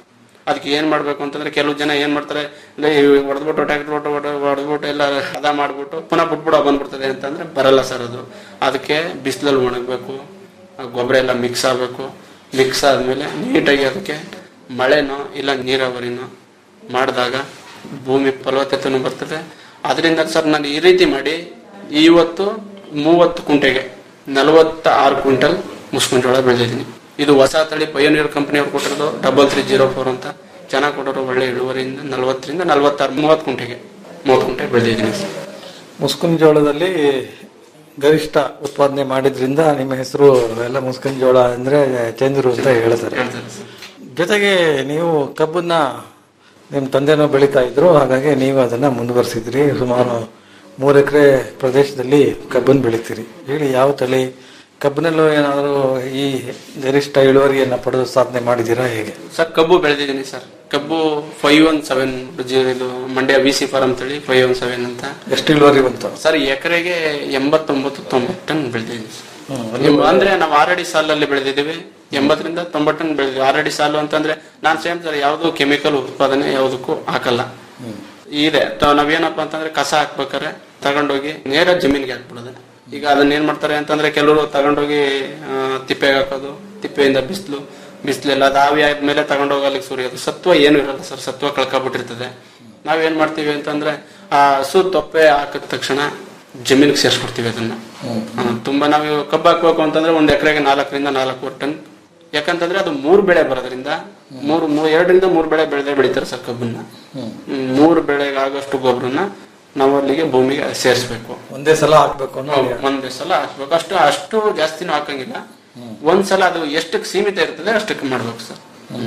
ಅದಕ್ಕೆ ಏನ್ ಮಾಡ್ಬೇಕು ಅಂತಂದ್ರೆ ಕೆಲವು ಜನ ಏನ್ ಮಾಡ್ತಾರೆ ಹೊಡೆದ್ಬಿಟ್ಟು ಟ್ಯಾಕ್ಟರ್ ಹೊಡೆದ್ಬಿಟ್ಟು ಎಲ್ಲ ಹದ ಮಾಡ್ಬಿಟ್ಟು ಪುನಃ ಬಿಟ್ಬಿಡೋ ಬಂದ್ಬಿಡ್ತದೆ ಅಂತಂದ್ರೆ ಬರಲ್ಲ ಸರ್ ಅದು ಅದಕ್ಕೆ ಬಿಸಿಲಲ್ಲಿ ಒಣಗಬೇಕು ಗೊಬ್ಬರ ಎಲ್ಲ ಮಿಕ್ಸ್ ಆಗಬೇಕು ಮಿಕ್ಸ್ ಆದ್ಮೇಲೆ ನೀಟಾಗಿ ಅದಕ್ಕೆ ಮಳೆನೋ ಇಲ್ಲ ನೀರಾವರಿನೋ ಮಾಡಿದಾಗ ಭೂಮಿ ಫಲವತ್ತತೆನೂ ಬರ್ತದೆ ಅದರಿಂದ ಸರ್ ನಾನು ಈ ರೀತಿ ಮಾಡಿ ಇವತ್ತು ಮೂವತ್ತು ಕುಂಟೆಗೆ ನಲವತ್ತ ಆರು ಕ್ವಿಂಟಲ್ ಮುಸ್ಕಿನ ಜೋಳ ಬೆಳೆದಿದ್ದೀನಿ ಇದು ಹೊಸ ತಳಿ ಪಯೋನಿಯರ್ ಕಂಪನಿ ಅವ್ರು ಕೊಟ್ಟಿರೋದು ಡಬಲ್ ತ್ರೀ ಜೀರೋ ಫೋರ್ ಅಂತ ಚೆನ್ನಾಗಿ ಕೊಟ್ಟರು ಒಳ್ಳೆ ಇಳುವರಿಯಿಂದ ನಲವತ್ತರಿಂದ ನಲವತ್ತಾರು ಮೂವತ್ತು ಕುಂಟೆಗೆ ಮೂವತ್ತು ಕುಂಟೆ ಬೆಳೆದಿದ್ದೀನಿ ಸರ್ ಮುಸ್ಕಿನ ಜೋಳದಲ್ಲಿ ಗರಿಷ್ಠ ಉತ್ಪಾದನೆ ಮಾಡಿದ್ರಿಂದ ನಿಮ್ಮ ಹೆಸರು ಎಲ್ಲ ಮುಸ್ಕಿನ ಜೋಳ ಅಂದ್ರೆ ಚಂದ್ರು ಅಂತ ಹೇಳ್ತಾರೆ ಜೊತೆಗೆ ನೀವು ಕಬ್ಬನ್ನ ನಿಮ್ಮ ತಂದೆನೂ ಬೆಳೀತಾ ಇದ್ರು ಹಾಗಾಗಿ ನೀವು ಅದನ್ನ ಮುಂದುವರಿಸಿದ್ರಿ ಸುಮಾರು ಮೂರು ಎಕರೆ ಪ್ರದೇಶದಲ್ಲಿ ಕಬ್ಬನ್ನು ಬೆಳಿತೀರಿ ಹೇಳಿ ಯಾವ ತಳಿ ಕಬ್ಬಿನಲ್ಲೂ ಏನಾದರೂ ಈ ಗರಿಷ್ಠ ಇಳುವರಿಯನ್ನ ಪಡೆದು ಸಾಧನೆ ಮಾಡಿದ್ದೀರಾ ಹೇಗೆ ಸರ್ ಕಬ್ಬು ಬೆಳೆದಿದ್ದೀನಿ ಸರ್ ಕಬ್ಬು ಫೈವ್ ಒನ್ ಸೆವೆನ್ ಇದು ಮಂಡ್ಯ ವಿ ಸಿ ಫಾರಂ ತಳಿ ಫೈವ್ ಒನ್ ಸೆವೆನ್ ಅಂತ ಎಷ್ಟು ಇಳುವರಿ ಬಂತು ಸರ್ ಎಕರೆಗೆ ಎಂಬತ್ತೊಂಬತ್ತು ತೊಂಬತ್ತು ಟನ್ ಬೆಳೆದಿದ್ದೀನಿ ಹ್ಮ್, ಸರ್ ಅಂದ್ರೆ ನಾವು ಆರಡಿ ಸಾಲಲ್ಲಿ ಬೆಳೆದಿದ್ದೀವಿ ಎಂಬತ್ತರಿಂದ ತೊಂಬತ್ತು ಟನ್ ಬೆಳೆದಿದ್ದೀವಿ ಆರಡಿ ಸಾಲು ಅಂತಂದ್ರೆ ನಾನ್ ಸೇಮ್ ಸರ್ ಯಾವ್ದು ಕೆಮಿಕಲ್ ಉತ್ಪಾದನೆ ಯಾವುದಕ್ಕೂ ಹಾಕಲ್ಲ ಇದೆ ತ- ನಾವೇನಪ್ಪ ಅಂತಂದ್ರೆ ಕಸ ಹಾಕ್ಬೇಕಾರೆ ತಗೊಂಡೋಗಿ ನೇರ ಜಮೀನಿಗೆ ಹಾಕ್ಬಿಡೋದು ಈಗ ಅದನ್ನ ಏನ್ ಮಾಡ್ತಾರೆ ಅಂತಂದ್ರೆ ಕೆಲವರು ತಗೊಂಡೋಗಿ ಆ, ತಿಪ್ಪೆಗೆ ಹಾಕೋದು ತಿಪ್ಪೆಯಿಂದ ಬಿಸಿಲು ಬಿಸಿಲೆಲ್ಲ ಅದು ಆವಿ ಆದ್ಮೇಲೆ ತಗೊಂಡೋಗಿ ಅಲ್ಲಿಗೆ ಸುರಿಯೋದು ಸತ್ವ ಏನು ಇರಲ್ಲ ಸರ್ ಸತ್ವ ಕಳ್ಕೊಬಿಟ್ಟಿರ್ತದೆ ನಾವೇನ್ ಮಾಡ್ತೀವಿ ಅಂತಂದ್ರೆ ಆ ಹಸು ತೊಪ್ಪೆ ಹಾಕಿದ ತಕ್ಷಣ ಜಮೀನಿಗೆ ಸೇರಿಸ್ಬಿಡ್ತೀವಿ ಅದನ್ನ ಆ, ತುಂಬಾ ನಾವು ಕಬ್ಬು ಹಾಕ್ಬೇಕು ಅಂತಂದ್ರೆ ಒಂದ್ ಎಕರೆಗೆ ನಾಲ್ಕರಿಂದ ನಾಲ್ಕೂವರೆ ಟನ್ ಯಾಕಂತಂದ್ರೆ ಅದು ಮೂರು ಬೆಳೆ ಬರೋದ್ರಿಂದ ಮೂರು ಮೂ- ಎರಡರಿಂದ ಮೂರು ಬೆಳೆ ಬೆಳೆದೇ ಬೆಳಿತಾರೆ ಸರ್ ಕಬ್ಬನ್ನ ಹ್ಮ್, ಮೂರು ಬೆಳೆಗೆ ಆಗೋಷ್ಟು ಗೊಬ್ಬರನ್ನ ನಾವು ಅಲ್ಲಿಗೆ ಭೂಮಿಗೆ ಸೇರಿಸ್ಬೇಕು ಒಂದೇ ಸಲ ಹಾಕ್ಬೇಕು ಅನ್ನೋ idea. ಒಂದೇ ಸಲ ಹಾಕ್ಬೇಕು ಅಷ್ಟು ಅಷ್ಟು ಜಾಸ್ತಿನೂ ಹಾಕಂಗಿಲ್ಲ ಒಂದ್ಸಲ ಅದು ಎಷ್ಟಕ್ಕೆ ಸೀಮಿತ ಇರ್ತದೆ ಅಷ್ಟಕ್ಕೆ ಮಾಡ್ಬೇಕು ಸರ್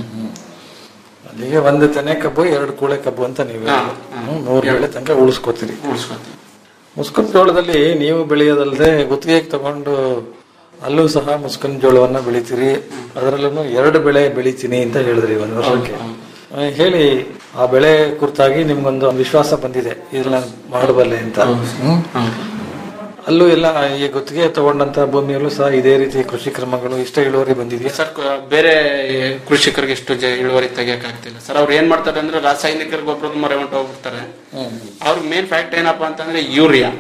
ಅಲ್ಲಿಗೆ ಒಂದು ತೆನೆ ಕಬ್ಬು ಎರಡು ಕೂಳೆ ಕಬ್ಬು ಅಂತ ನೀವು ಹಾ, ಹೇಳೋದು. ಹಾ. ಹ್ಮ್, ಮೂರು ಬೆಳೆ ತನಕ ಉಳಿಸ್ಕೋತೀರಿ ಉಳಿಸ್ಕೊತೀವಿ ಮುಸ್ಕಿನ ಜೋಳದಲ್ಲಿ ನೀವು ಬೆಳೆಯೋದಲ್ಲದೆ ಗುತ್ತಿಗೆಗೆ ತಗೊಂಡು ಅಲ್ಲೂ ಸಹ ಮುಸ್ಕಿನ ಜೋಳವನ್ನ ಬೆಳಿತೀರಿ ಅದರಲ್ಲೂ ಎರಡು ಬೆಳೆ ಬೆಳಿತೀನಿ ಅಂತ ಹೇಳಿದ್ರಿ ಒಂದು ವರ್ಷಕ್ಕೆ ಆ, ಹೇಳಿ ಆ ಬೆಳೆ ಕುರಿತಾಗಿ ನಿಮ್ಗೊಂದು ವಿಶ್ವಾಸ ಬಂದಿದೆ ಇದನ್ನ ನಾನು ಮಾಡಬಲ್ಲೆ ಅಂತ ಹ್ಮ್? ಅಲ್ಲೂ ಎಲ್ಲ ಈ ಗುತ್ತಿಗೆ ತಗೊಂಡಂತ ಭೂಮಿಯಲ್ಲೂ ಸಹ ಇದೇ ರೀತಿ ಕೃಷಿ ಕ್ರಮಗಳು ಇಷ್ಟ ಇಳುವರಿ ಬಂದಿದೆಯಾ ಸರ್ ಕ- ಬೇರೆ ಕೃಷಿಕರಿಗೆ ಎಷ್ಟು ಜ- ಇಳುವರಿ ತೆಗಿಯಕ್ ಆಗ್ತಿಲ್ಲ ಸರ್ ಅವ್ರು ಏನ್ ಮಾಡ್ತಾರೆ ಅಂದ್ರೆ ರಾಸಾಯನಿಕ ಗೊಬ್ಬರದ ಮೊರೆ ಹೊಂಟು ಹೋಗ್ಬಿಡ್ತಾರೆ ಅವ್ರ ಮೇನ್ ಫ್ಯಾಕ್ಟ್ ಏನಪ್ಪಾ ಅಂತಂದ್ರೆ ಯೂರಿಯಾ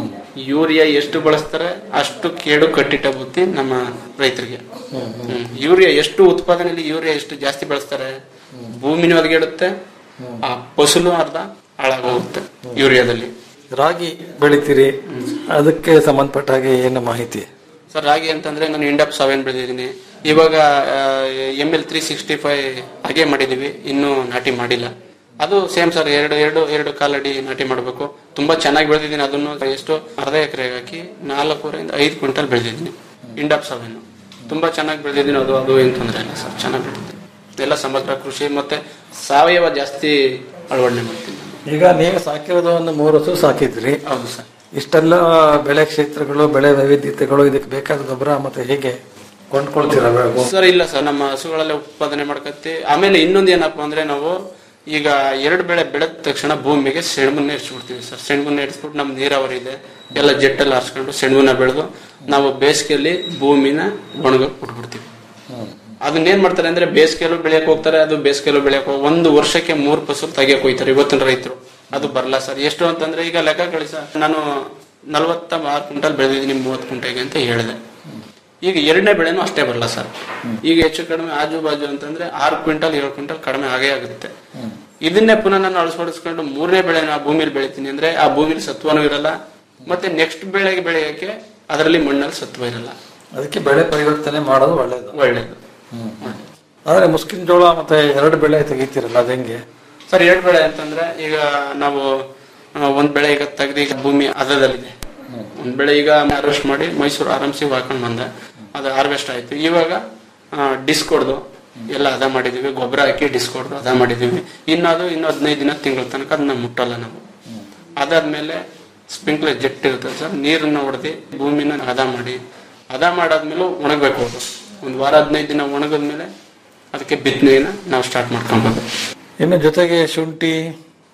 ಯೂರಿಯಾ ಎಷ್ಟು ಬಳಸ್ತಾರೆ ಅಷ್ಟು ಕೇಡು ಕಟ್ಟಿಟ್ಟ ಬುದ್ಧಿ ನಮ್ಮ ರೈತರಿಗೆ ಹ್ಮ್. ಯೂರಿಯಾ ಎಷ್ಟು ಉತ್ಪಾದನೆಯಲ್ಲಿ ಯೂರಿಯಾ ಎಷ್ಟು ಜಾಸ್ತಿ ಬಳಸ್ತಾರೆ ಭೂಮಿನೂ ಒದಗಿಡುತ್ತೆ ಆ ಫಸಲು ಅರ್ಧ ಹಾಳಾಗೋಗುತ್ತೆ ಯೂರಿಯಾದಲ್ಲಿ ರಾಗಿ ಬೆಳಿತೀರಿ ಅದಕ್ಕೆ ಸಂಬಂಧಪಟ್ಟ ಹಾಗೆ ಏನು ಮಾಹಿತಿ ಸರ್ ರಾಗಿ ಅಂತಂದ್ರೆ ನಾನು ಇಂಡಪ್ ಸೆವೆನ್ ಬೆಳೆದಿದ್ದೀನಿ ಇವಾಗ M L three sixty five ಹಾಗೆ ಮಾಡಿದೀವಿ ಇನ್ನೂ ನಾಟಿ ಮಾಡಿಲ್ಲ ಅದು ಸೇಮ್ ಸರ್ ಎರಡು ಎರಡು ಎರಡು ಕಾಲಡಿ ನಾಟಿ ಮಾಡಬೇಕು ತುಂಬಾ ಚೆನ್ನಾಗಿ ಬೆಳೆದಿದ್ದೀನಿ ಅದನ್ನು ಎಷ್ಟು ಅರ್ಧ ಎಕರೆಗೆ ಹಾಕಿ ನಾಲ್ಕೂವರೆಯಿಂದ ಐದು ಕ್ವಿಂಟಲ್ ಬೆಳೆದಿದ್ದೀನಿ ಇಂಡಪ್ ಸೆವೆನ್ ತುಂಬಾ ಚೆನ್ನಾಗಿ ಬೆಳೆದಿದ್ದೀನಿ ಅದು ಅದು ಏನು ತೊಂದರೆ ಇಲ್ಲ ಸರ್ ಚೆನ್ನಾಗಿ ಬೆಳೆದಿದ್ದೀನಿ ಎಲ್ಲ ಸಮಗ್ರ ಕೃಷಿ ಮತ್ತೆ ಸಾವಯವ ಜಾಸ್ತಿ ಅಳವಡಿಕೆ ಮಾಡ್ತೀನಿ ಈಗ ನೀವು ಸಾಕಿರೋದು ಒಂದು ಮೂರು ಹಸು ಸಾಕಿದ್ರಿ ಹೌದು ಸರ್ ಇಷ್ಟೆಲ್ಲ ಬೆಳೆ ಕ್ಷೇತ್ರಗಳು ಬೆಳೆ ವೈವಿಧ್ಯತೆಗಳು ಇದಕ್ಕೆ ಬೇಕಾದ ಗೊಬ್ಬರ ಮತ್ತೆ ಹೇಗೆ ಕೊಂಡ್ಕೊಳ್ತೀರಾ ಬೆಳೆ? ಸರ್ ಇಲ್ಲ ಸರ್ ನಮ್ಮ ಹಸುಗಳಲ್ಲೇ ಉತ್ಪಾದನೆ ಮಾಡ್ಕತ್ತಿ ಆಮೇಲೆ ಇನ್ನೊಂದು ಏನಪ್ಪಾ ಅಂದ್ರೆ ನಾವು ಈಗ ಎರಡು ಬೆಳೆ ಬೆಳೆದ ತಕ್ಷಣ ಭೂಮಿಗೆ ಸೆಣಬನ್ನ ಇಡ್ಸ್ಬಿಡ್ತೀವಿ ಸರ್ ಸೆಣಬನ್ನ ಇಡ್ಸ್ಬಿಟ್ಟು ನಮ್ ನೀರಾವರಿ ಇದೆ ಎಲ್ಲ ಜೆಟ್ಟಲ್ಲಿ ಹಾರ್ಸ್ಕೊಂಡು ಸೆಣಬನ್ನ ಬೆಳೆದು ನಾವು ಬೇಸಿಗೆಯಲ್ಲಿ ಭೂಮಿನ ಒಣಗಕ್ ಬಿಟ್ಬಿಡ್ತೀವಿ ಅದನ್ನ ಏನ್ ಮಾಡ್ತಾರೆ ಅಂದ್ರೆ ಬೇಸಿಗೆಯಲ್ಲೂ ಬೆಳೆಯಕ್ ಹೋಗ್ತಾರೆ ಅದು ಬೇಸಿಗೆಯಲ್ಲೂ ಬೆಳೆಯಕ್ ಹೋಗ್- ಒಂದು ವರ್ಷಕ್ಕೆ ಮೂರ್ ಫಸಲು ತೆಗಿಯಕ್ ಹೋಗ್ತಾರೆ ಇವತ್ತಿನ ರೈತರು ಅದು ಬರಲ್ಲ ಸರ್ ಎಷ್ಟು ಅಂತಂದ್ರೆ ಈಗ ಲೆಕ್ಕ ಕಳಿ ಸರ್ ನಾನು ನಲವತ್ತ ಆರು ಕ್ವಿಂಟಲ್ ಬೆಳೆದಿದ್ದೀನಿ ಮೂವತ್ತು ಕ್ವಿಂಟಲ್ಗೆ ಅಂತ ಹೇಳಿದೆ ಈಗ ಎರಡನೇ ಬೆಳೆನೂ ಅಷ್ಟೇ ಬರಲ್ಲ ಸರ್ ಈಗ ಹೆಚ್ಚು ಕಡಿಮೆ ಆಜು ಬಾಜು ಅಂತಂದ್ರೆ ಆರು ಕ್ವಿಂಟಲ್ ಏಳು ಕ್ವಿಂಟಲ್ ಕಡಿಮೆ ಆಗೇ ಆಗುತ್ತೆ ಇದನ್ನೇ ಪುನಃ ನಾನು ಅಳವಡಿಸ್ಕೊಂಡು ಮೂರನೇ ಬೆಳೆ ಆ ಭೂಮಿಲಿ ಬೆಳಿತೀನಿ ಅಂದ್ರೆ ಆ ಭೂಮಿಲಿ ಸತ್ವನೂ ಇರಲ್ಲ ಮತ್ತೆ ನೆಕ್ಸ್ಟ್ ಬೆಳೆಗೆ ಬೆಳೆಯಕ್ಕೆ ಅದರಲ್ಲಿ ಮಣ್ಣಲ್ಲಿ ಸತ್ವ ಇರಲ್ಲ ಅದಕ್ಕೆ ಬೆಳೆ ಪರಿವರ್ತನೆ ಮಾಡೋದು ಒಳ್ಳೇದು ಒಳ್ಳೇದು ಆದ್ರೆ ಮುಸ್ಕಿನ ಜೋಳ ಮತ್ತೆ ಎರಡು ಬೆಳೆ ತೆಗಿತೀರಲ್ಲ ಅದಂಗೆ ಸರ್ ಎರಡು ಬೆಳೆ ಅಂತಂದ್ರೆ ಈಗ ನಾವು ಆ, ಒಂದ್ ಬೆಳೆ ಈಗ ತೆಗ್ದು ಈಗ ಭೂಮಿ ಅದರದಲ್ಲಿದೆ ಒಂದ್ ಬೆಳೆ ಈಗ ಹಾರ್ವೆಸ್ಟ್ ಮಾಡಿ ಮೈಸೂರು ಆರಾಮ್ಸಿ ಹಾಕೊಂಡ್ ಬಂದೆ ಅದು ಹಾರ್ವೆಸ್ಟ್ ಆಯ್ತು ಇವಾಗ ಡಿಸ್ಕ್ ಹೊಡ್ದು ಎಲ್ಲ ಅದ ಮಾಡಿದೀವಿ ಗೊಬ್ಬರ ಹಾಕಿ ಡಿಸ್ಕ್ ಹೊಡ್ದು ಅದ ಮಾಡಿದೀವಿ ಇನ್ನು ಅದು ಇನ್ನು ಹದಿನೈದು ದಿನ ತಿಂಗಳ ತನಕ ಅದನ್ನ ಮುಟ್ಟಲ್ಲ ನಾವು ಅದಾದ್ಮೇಲೆ ಸ್ಪ್ರಿಂಕ್ಲರ್ ಜೆಟ್ ಇರ್ತದೆ ಸರ್ ನೀರನ್ನ ಹೊಡೆದು ಭೂಮಿನ ಹದ ಮಾಡಿ ಹದ ಮಾಡಾದ್ಮೇಲೆ ಒಣಗಬೇಕು ಅದು ಒಂದು ವಾರ ಹದಿನೈದು ದಿನ ಒಣಗಿದ್ಮೇಲೆ ಅದಕ್ಕೆ ಬಿತ್ತನೆನ ನಾವು ಸ್ಟಾರ್ಟ್ ಮಾಡ್ಕೊಬೋದು ಇನ್ನು ಜೊತೆಗೆ ಶುಂಠಿ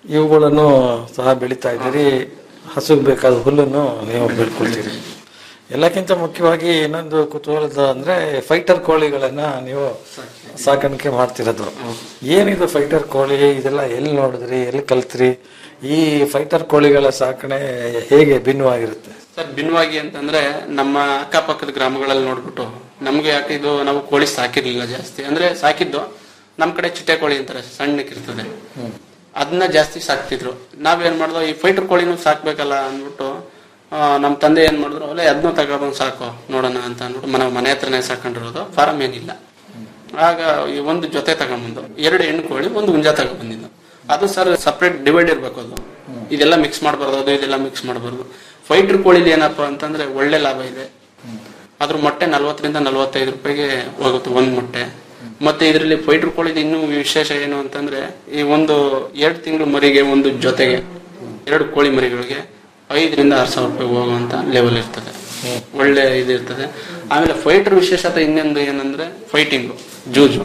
ಇವುಗಳನ್ನು ಸಹ ಬೆಳೀತಾ ಇದ್ದೀರಿ ಹಸುಗ್ ಬೇಕಾದ ಹುಲ್ಲನ್ನು ನೀವು ಬೆಳ್ಕೊಳ್ತೀರಿ ಎಲ್ಲಕ್ಕಿಂತ ಮುಖ್ಯವಾಗಿ ಇನ್ನೊಂದು ಕುತೂಹಲದ ಅಂದ್ರೆ ಫೈಟರ್ ಕೋಳಿಗಳನ್ನ ನೀವು ಸಾಕಾಣಿಕೆ ಮಾಡ್ತಿರೋದು ಏನಿದು ಫೈಟರ್ ಕೋಳಿ ಇದೆಲ್ಲ ಎಲ್ಲಿ ನೋಡಿದ್ರಿ ಎಲ್ಲಿ ಕಲ್ತ್ರಿ ಈ ಫೈಟರ್ ಕೋಳಿಗಳ ಸಾಕಣೆ ಹೇಗೆ ಭಿನ್ನವಾಗಿರುತ್ತೆ ಸರ್ ಭಿನ್ನವಾಗಿ ಅಂತಂದ್ರೆ ನಮ್ಮ ಅಕ್ಕಪಕ್ಕದ ಗ್ರಾಮಗಳಲ್ಲಿ ನೋಡ್ಬಿಟ್ಟು ನಮ್ಗೆ ಯಾಕೆ ಇದು ನಾವು ಕೋಳಿ ಸಾಕಿರ್ಲಿಲ್ಲ ಜಾಸ್ತಿ ಅಂದ್ರೆ ಸಾಕಿದ್ದು ನಮ್ ಕಡೆ ಚಿಟ್ಟೆ ಕೋಳಿ ಅಂತಾರೆ ಸಣ್ಣಕ್ಕಿರ್ತದೆ ಅದನ್ನ ಜಾಸ್ತಿ ಸಾಕ್ತಿದ್ರು ನಾವೇನ್ ಮಾಡಿದ್ವು ಈ ಫೈಟರ್ ಕೋಳಿನೂ ಸಾಕ್ಬೇಕಲ್ಲ ಅಂದ್ಬಿಟ್ಟು ಆ, ನಮ್ ತಂದೆ ಏನ್ ಮಾಡಿದ್ರು ಅಲ್ಲೇ ಅದನ್ನೂ ತಗೊಂಡ್ ಸಾಕು ನೋಡೋಣ ಅಂತ ಅಂದ್ಬಿಟ್ಟು ಮನೆ ಮನೆ ಹತ್ರನೇ ಸಾಕೊಂಡಿರೋದು ಫಾರಂ ಏನಿಲ್ಲ ಆಗ ಈ ಒಂದು ಜೊತೆ ತಗೊಂಡ್ಬಂದು ಎರಡು ಹೆಣ್ಣು ಕೋಳಿ ಒಂದು ಹುಂಜ ತಗೊಂಡ್ಬಂದಿದ್ದು ಅದು ಸರ್ ಸಪ್ರೇಟ್ ಡಿವೈಡ್ ಇರ್ಬೇಕು ಅದು ಇದೆಲ್ಲ ಮಿಕ್ಸ್ ಮಾಡಬಾರ್ದು ಅದು ಇದೆಲ್ಲ ಮಿಕ್ಸ್ ಮಾಡಬಾರ್ದು ಫೈಟರ್ ಕೋಳಿಲಿ ಏನಪ್ಪಾ ಅಂತಂದ್ರೆ ಒಳ್ಳೆ ಲಾಭ ಇದೆ ಅದ್ರ ಮೊಟ್ಟೆ ನಲ್ವತ್ತರಿಂದ ನಲ್ವತ್ತೈದು ರೂಪಾಯಿಗೆ ಹೋಗುತ್ತೆ ಒಂದ್ ಮೊಟ್ಟೆ ಮತ್ತೆ ಇದರಲ್ಲಿ ಫೈಟರ್ ಕೋಳಿದ ಇನ್ನೂ ವಿಶೇಷ ಏನು ಅಂತಂದ್ರೆ ಈ ಒಂದು ಎರಡು ತಿಂಗಳು ಮರಿಗೆ ಒಂದು ಜೊತೆಗೆ ಎರಡು ಕೋಳಿ ಮರಿಗಳಿಗೆ ಐದರಿಂದ ಆರು ಸಾವಿರ ರೂಪಾಯಿ ಹೋಗುವಂತ ಲೆವೆಲ್ ಇರ್ತದೆ ಒಳ್ಳೆ ಇದಿರ್ತದೆ ಆಮೇಲೆ ಫೈಟರ್ ವಿಶೇಷತೆ ಇನ್ನೊಂದು ಏನಂದ್ರೆ ಫೈಟಿಂಗು ಜೂಜು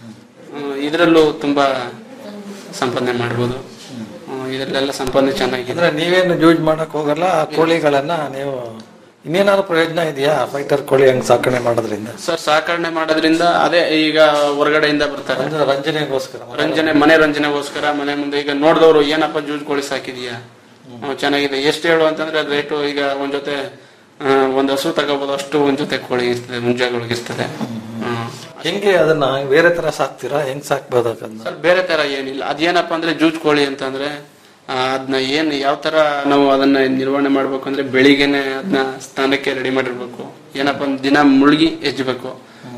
ಇದರಲ್ಲೂ ತುಂಬಾ ಸಂಪಾದನೆ ಮಾಡ್ಬೋದು ಹ್ಮ್, ಇದರಲ್ಲೆಲ್ಲ ಸಂಪಾದನೆ ಚೆನ್ನಾಗಿದೆ ಅಂದ್ರೆ ನೀವೇನು ಯೂಸ್ ಮಾಡಕ್ ಹೋಗಲ್ಲ ಆ ಕೋಳಿಗಳನ್ನ ನೀವು ಇನ್ನೇನಾದ್ರು ಪ್ರಯೋಜನ ಇದೆಯಾ ಫೈಟರ್ ಕೋಳಿ ಹಂಗ್ ಸಾಕಣೆ ಮಾಡೋದ್ರಿಂದ ಸರ್ ಸಾಕಣೆ ಮಾಡೋದ್ರಿಂದ ಅದೇ ಈಗ ಹೊರಗಡೆಯಿಂದ ಬರ್ತಾರೆ ಅಂದ್ರೆ ರಂಜನೆಗೋಸ್ಕರ ರಂಜನೆ ಮನೆ ರಂಜನೆಗೋಸ್ಕರ ಮನೆ ಮುಂದೆ ಈಗ ನೋಡಿದವರು ಏನಪ್ಪ ಜೂಜ್ ಕೋಳಿ ಸಾಕಿದೀಯಾ ಹ್ಮ್, ಚೆನ್ನಾಗಿದೆ ಎಷ್ಟು ಹೇಳು ಅಂತಂದ್ರೆ ರೇಟು ಈಗ ಒಂದ್ ಜೊತೆ ಆ, ಒಂದ್ ಹಸು ತಗೋಬಹುದು ಅಷ್ಟು ಒಂದ್ ಜೊತೆ ಕೋಳಿ ಇರ್ತದೆ ಮುಂಜಾಗಳಿಗೆ ಇರ್ತದೆ ಹ್ಮ್. ಹೆಂಗೆ ಅದನ್ನ ಬೇರೆ ತರ ಸಾಕ್ತೀರಾ ಹೆಂಗ್ ಸಾಕ್ಬೋದು ಅದನ್ನ ಸರ್ ಬೇರೆ ತರ ಏನಿಲ್ಲ ಅದೇನಪ್ಪ ಅಂದ್ರೆ ಜೂಜ್ ಕೋಳಿ ಅಂತಂದ್ರೆ ಆ, ಅದನ್ನ ಏನ್ ಯಾವ ತರ ನಾವು ಅದನ್ನ ನಿರ್ವಹಣೆ ಮಾಡ್ಬೇಕು ಅಂದ್ರೆ ಬೆಳಿಗ್ಗೆನೆ ಅದನ್ನ ಸ್ನಾನಕ್ಕೆ ರೆಡಿ ಮಾಡಿರ್ಬೇಕು ಏನಪ್ಪ ಅಂದ್ರೆ ದಿನ ಮುಳುಗಿ ಎಜ್ಜಬೇಕು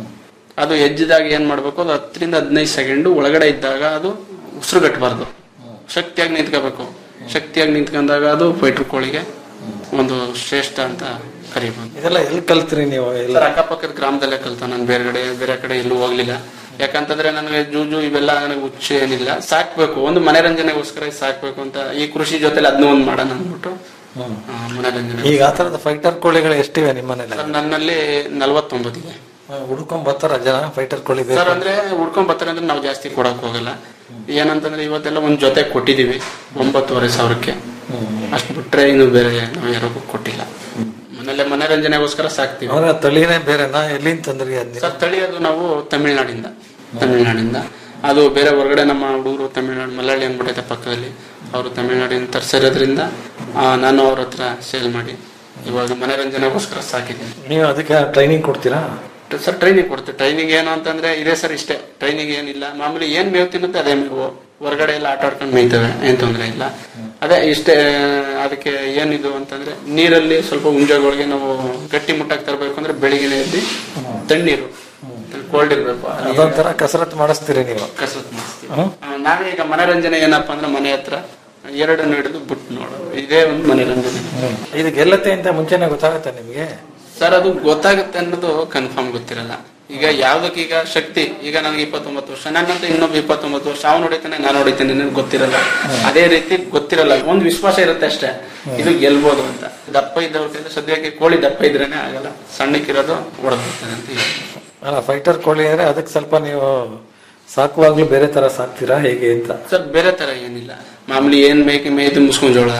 ಅದು ಎಜ್ಜಿದಾಗ ಏನ್ ಮಾಡ್ಬೇಕು ಅದು ಹತ್ತರಿಂದ ಹದಿನೈದು ಸೆಕೆಂಡ್ ಒಳಗಡೆ ಇದ್ದಾಗ ಅದು ಉಸಿರು ಕಟ್ಟಬಾರ್ದು ಶಕ್ತಿಯಾಗಿ ನಿಂತ್ಕೋಬೇಕು ಶಕ್ತಿಯಾಗಿ ನಿಂತ್ಕೊಂಡಾಗ ಅದು ಫೈಟರ್ ಕೋಳಿಗೆ ಒಂದು ಶ್ರೇಷ್ಠ ಅಂತ ಕರಿಬಹುದು ಇದೆಲ್ಲ ಎಲ್ಲಿ ಕಲ್ತ್ರಿ ನೀವು ಎಲ್ಲ ಸರ್ ಅಕ್ಕಪಕ್ಕದ ಗ್ರಾಮದಲ್ಲೇ ಕಲ್ತ ನಾನು ಬೇರೆ ಕಡೆ ಬೇರೆ ಕಡೆ ಎಲ್ಲೂ ಹೋಗ್ಲಿಲ್ಲ ಯಾಕಂತಂದ್ರೆ ನನಗೆ ಜೂಜು ಇವೆಲ್ಲ ನನಗೆ ಹುಚ್ಚ ಏನಿಲ್ಲ ಸಾಕ್ಬೇಕು ಒಂದು ಮನರಂಜನೆಗೋಸ್ಕರ ಇದ್ ಸಾಕ್ಬೇಕು ಅಂತ ಈ ಕೃಷಿ ಜೊತೆಲಿ ಅದನ್ನ ಒಂದು ಮಾಡೋಣ ಅಂದ್ಬಿಟ್ಟು ಆ, ಮನರಂಜನೆ ಈಗ ಆ ತರದ ಫೈಟರ್ ಕೋಳಿಗಳು ಎಷ್ಟಿವೆ ನಿಮ್ಮನೇಲಿ ಸರ್ ನನ್ನಲ್ಲಿ ನಲ್ವತ್ತೊಂಬತ್ತಿದೆ ಹುಡ್ಕೊಂಡ್ ಬರ್ತಾರ ಜನ ಫೈಟರ್ ಕೋಳಿ ಬೇಕು ಸರ್ ಅಂದ್ರೆ ಹುಡ್ಕೊಂಡ್ ಬರ್ತಾರೆ ಅಂದ್ರೆ ನಾವು ಜಾಸ್ತಿ ಕೊಡಕ್ ಹೋಗಲ್ಲ ಏನಂತಂದ್ರೆ ಇವತ್ತೆಲ್ಲ ಒಂದ್ ಜೊತೆ ಕೊಟ್ಟಿದೀವಿ ಒಂಬತ್ತುವರೆ ಸಾವಿರಕ್ಕೆ ಅಷ್ಟು ಬಿಟ್ರೆ ಇನ್ನು ಬೇರೆ ನಾವು ಯಾರಿಗೂ ಕೊಟ್ಟಿಲ್ಲ ಮನೇಲೆ ಮನರಂಜನೆಗೋಸ್ಕರ ಸಾಕ್ತಿವಿ ಅಂದ್ರೆ ತಳಿನೇ ಬೇರೆನಾ ಎಲ್ಲಿಂದ ತಂದ್ರಿ ಅದ್ನ ಸರ್ ತಳಿಯೋದು ನಾವು ತಮಿಳ್ನಾಡಿಂದ ತಮಿಳ್ನಾಡಿಂದ ಅದು ಬೇರೆ ಹೊರಗಡೆ ನಮ್ಮ ಹುಡುಗರು ತಮಿಳ್ನಾಡು ಮಲಯಾಳಿ ಅಂದ್ಬಿಟ್ಟೈತೆ ಪಕ್ಕದಲ್ಲಿ ಅವರು ತಮಿಳ್ನಾಡಿಂದ ತರಿಸಿರೋದ್ರಿಂದ ನಾನು ಅವ್ರ ಹತ್ರ ಸೇಲ್ ಮಾಡಿ ಇವಾಗ ಮನರಂಜನೆಗೋಸ್ಕರ ಸಾಕಿದ್ದೀನಿ ನೀವು ಅದಕ್ಕೆ ಟ್ರೈನಿಂಗ್ ಕೊಡ್ತೀರಾ ಸರ್ ಟ್ರೈನಿಂಗ್ ಕೊಡ್ತೀವಿ ಟ್ರೈನಿಂಗ್ ಏನು ಅಂತಂದ್ರೆ ಇದೆ ಸರ್ ಇಷ್ಟೇ ಟ್ರೈನಿಂಗ್ ಏನಿಲ್ಲ ಮಾಮೂಲಿ ಏನ್ ಮೇವು ತಿನ್ನುತ್ತೆ ಅದೇ ಮೇವು ಹೊರಗಡೆ ಎಲ್ಲ ಆಟ ಆಡ್ಕೊಂಡು ಮೇಯ್ತವೆ ಏನ್ ತೊಂದ್ರೆ ಇಲ್ಲ ಅದೇ ಇಷ್ಟೇ ಅದಕ್ಕೆ ಏನಿದು ಅಂತಂದ್ರೆ ನೀರಲ್ಲಿ ಸ್ವಲ್ಪ ಹುಂಜಗಳಿಗೆ ನಾವು ಗಟ್ಟಿ ಮುಟ್ಟಾಗಿ ತರಬೇಕು ಅಂದ್ರೆ ಬೆಳಿಗ್ಗೆ ಎದ್ದು ತಣ್ಣೀರು ಕೋಲ್ಡ್ ಇರ್ಬೇಕು ಅದು ಅದೊಂಥರ ಕಸರತ್ತು ಮಾಡಿಸ್ತೀರಿ ನೀವು ಕಸರತ್ತು ಮಾಡಿಸ್ತೀವಿ ಹ್ಮ್? ಆ, ನಾವೇ ಈಗ ಮನರಂಜನೆ ಏನಪ್ಪಾ ಅಂದ್ರೆ ಮನೆ ಹತ್ರ ಎರಡನ್ನು ಹಿಡಿದು ಬಿಟ್ಟು ನೋಡೋದು ಇದೇ ಒಂದು ಮನರಂಜನೆ ಇದು ಗೆಲ್ಲತ್ತೆ ಅಂತ ಮುಂಚೆನೆ ಗೊತ್ತಾಗತ್ತೆ ನಿಮ್ಗೆ ಸರ್ ಅದು ಗೊತ್ತಾಗುತ್ತೆ ಅನ್ನೋದು ಕನ್ಫರ್ಮ್ ಗೊತ್ತಿರಲ್ಲ ಈಗ ಯಾವ್ದಕ್ಕೆ ಈಗ ಶಕ್ತಿ ಈಗ ನನಗೆ ಇಪ್ಪತ್ತೊಂಬತ್ತು ವರ್ಷ ನನ್ನಂತ ಇನ್ನೊಬ್ಬ ಇಪ್ಪತ್ತೊಂಬತ್ತು ವರ್ಷ ಅವ್ನು ಹೊಡಿತಾನೆ ನಾನು ಹೊಡಿತೇನೆ ನನಗೆ ಗೊತ್ತಿರಲ್ಲ ಅದೇ ರೀತಿ ಗೊತ್ತಿರಲ್ಲ ಒಂದು ವಿಶ್ವಾಸ ಇರುತ್ತೆ ಅಷ್ಟೇ ಇದು ಗೆಲ್ಬೋದು ಅಂತ ದಪ್ಪ ಇದ್ದವ್ರ ಕೈಲಿ ಸದ್ಯಕ್ಕೆ ಕೋಳಿ ದಪ್ಪ ಇದ್ರೇನೆ ಆಗಲ್ಲ ಸಣ್ಣಕ್ಕಿರೋದು ಹೊಡೆದ್ಬಿಡ್ತದೆ ಅಂತ ಹೇಳಿ ಅಲ್ಲ ಫೈಟರ್ ಕೋಳಿ ಅಂದ್ರೆ ಅದಕ್ಕೆ ಸ್ವಲ್ಪ ನೀವು ಸಾಕುವಾಗ್ಲೂ ಬೇರೆ ತರ ಸಾಕ್ತೀರಾ ಹೇಗೆ ಅಂತ ಸರ್ ಬೇರೆ ತರ ಏನಿಲ್ಲ ಮಾಮೂಲಿ ಏನ್ ಮೇಕೆ ಮೇಯ್ದು ಮುಸ್ಕೊಂಡ್ ಜೋಳ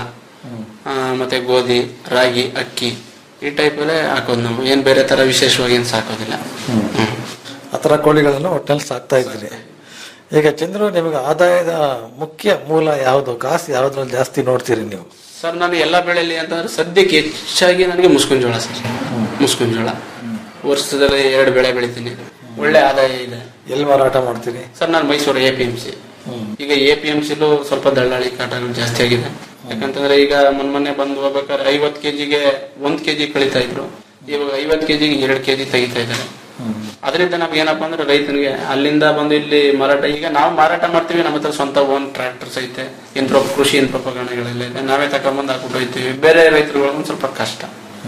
ಆ, ಮತ್ತೆ ಗೋಧಿ ರಾಗಿ ಅಕ್ಕಿ ಈ ಟೈಪ್ ಅಲ್ಲೇ ಹಾಕೋದು ನಾವು ಏನ್ ಬೇರೆ ತರ ವಿಶೇಷವಾಗಿ ಏನ್ ಸಾಕೋದಿಲ್ಲ ಹ್ಮ್. ಆತರ ಕೋಳಿಗಳನ್ನು ಒಟ್ಟಿನಲ್ಲಿ ಸಾಕ್ತಾ ಇದ್ರಿ ಈಗ ಚಂದ್ರು ನಿಮಗೆ ಆದಾಯದ ಮುಖ್ಯ ಮೂಲ ಯಾವುದು ಕಾಸು ಯಾವ್ದ್ರಲ್ಲಿ ಜಾಸ್ತಿ ನೋಡ್ತೀರಿ ನೀವು ಸರ್ ನಾನು ಎಲ್ಲ ಬೆಳೆಯಲ್ಲಿ ಅಂತಂದ್ರೆ ಸದ್ಯಕ್ಕೆ ಹೆಚ್ಚಾಗಿ ನನಗೆ ಮುಸ್ಕಿನ ಜೋಳ ಸರ್ ಮುಸ್ಕಿನ ಜೋಳ ವರ್ಷದಲ್ಲಿ ಎರಡು ಬೆಳೆ ಬೆಳಿತೀನಿ ಒಳ್ಳೆ ಆದಾಯ ಇದೆ ಎಲ್ಲಿ ಮಾರಾಟ ಮಾಡ್ತೀರಿ ಸರ್ ನಾನು Mysuru A P M C ಈಗ ಎ ಪಿ ಎಂ ಸಿಲು ಸ್ವಲ್ಪ ದಳ್ಳಾಳಿ ಕಾಟಗಳು ಜಾಸ್ತಿ ಆಗಿದೆ ಯಾಕಂತಂದ್ರೆ ಈಗ ಮೊನ್ನೆ ಮೊನ್ನೆ ಬಂದು ಹೋಗ್ಬೇಕಾದ್ರೆ ಐವತ್ ಕೆಜಿಗೆ ಒಂದ್ ಕೆಜಿ ಕಳೀತಾ ಇದ್ರು ಇವಾಗ ಐವತ್ ಕೆಜಿಗೆ ಎರಡ್ ಕೆಜಿ ತೆಗಿತಾ ಇದ್ದಾರೆ ಅದರಿಂದ ನಮ್ಗೆ ಏನಪ್ಪಾ ಅಂದ್ರೆ ರೈತನಿಗೆ ಅಲ್ಲಿಂದ ಬಂದು ಇಲ್ಲಿ ಮಾರಾಟ ಈಗ ನಾವು ಮಾರಾಟ ಮಾಡ್ತೀವಿ ನಮ್ಮ ಹತ್ರ ಸ್ವಂತ ಓನ್ ಟ್ರ್ಯಾಕ್ಟರ್ಸ್ ಐತೆ ಯಂತ್ರ ಕೃಷಿ ಯಂತ್ರೋಪಕರಣಗಳೆಲ್ಲ ಇದೆ ನಾವೇ ತಕೊಂಡ್ಬಂದು ಹಾಕ್ಬಿಟ್ಟು ಹೋಯ್ತೀವಿ ಬೇರೆ ರೈತರುಗಳು ಒಂದ್ ಸ್ವಲ್ಪ ಕಷ್ಟ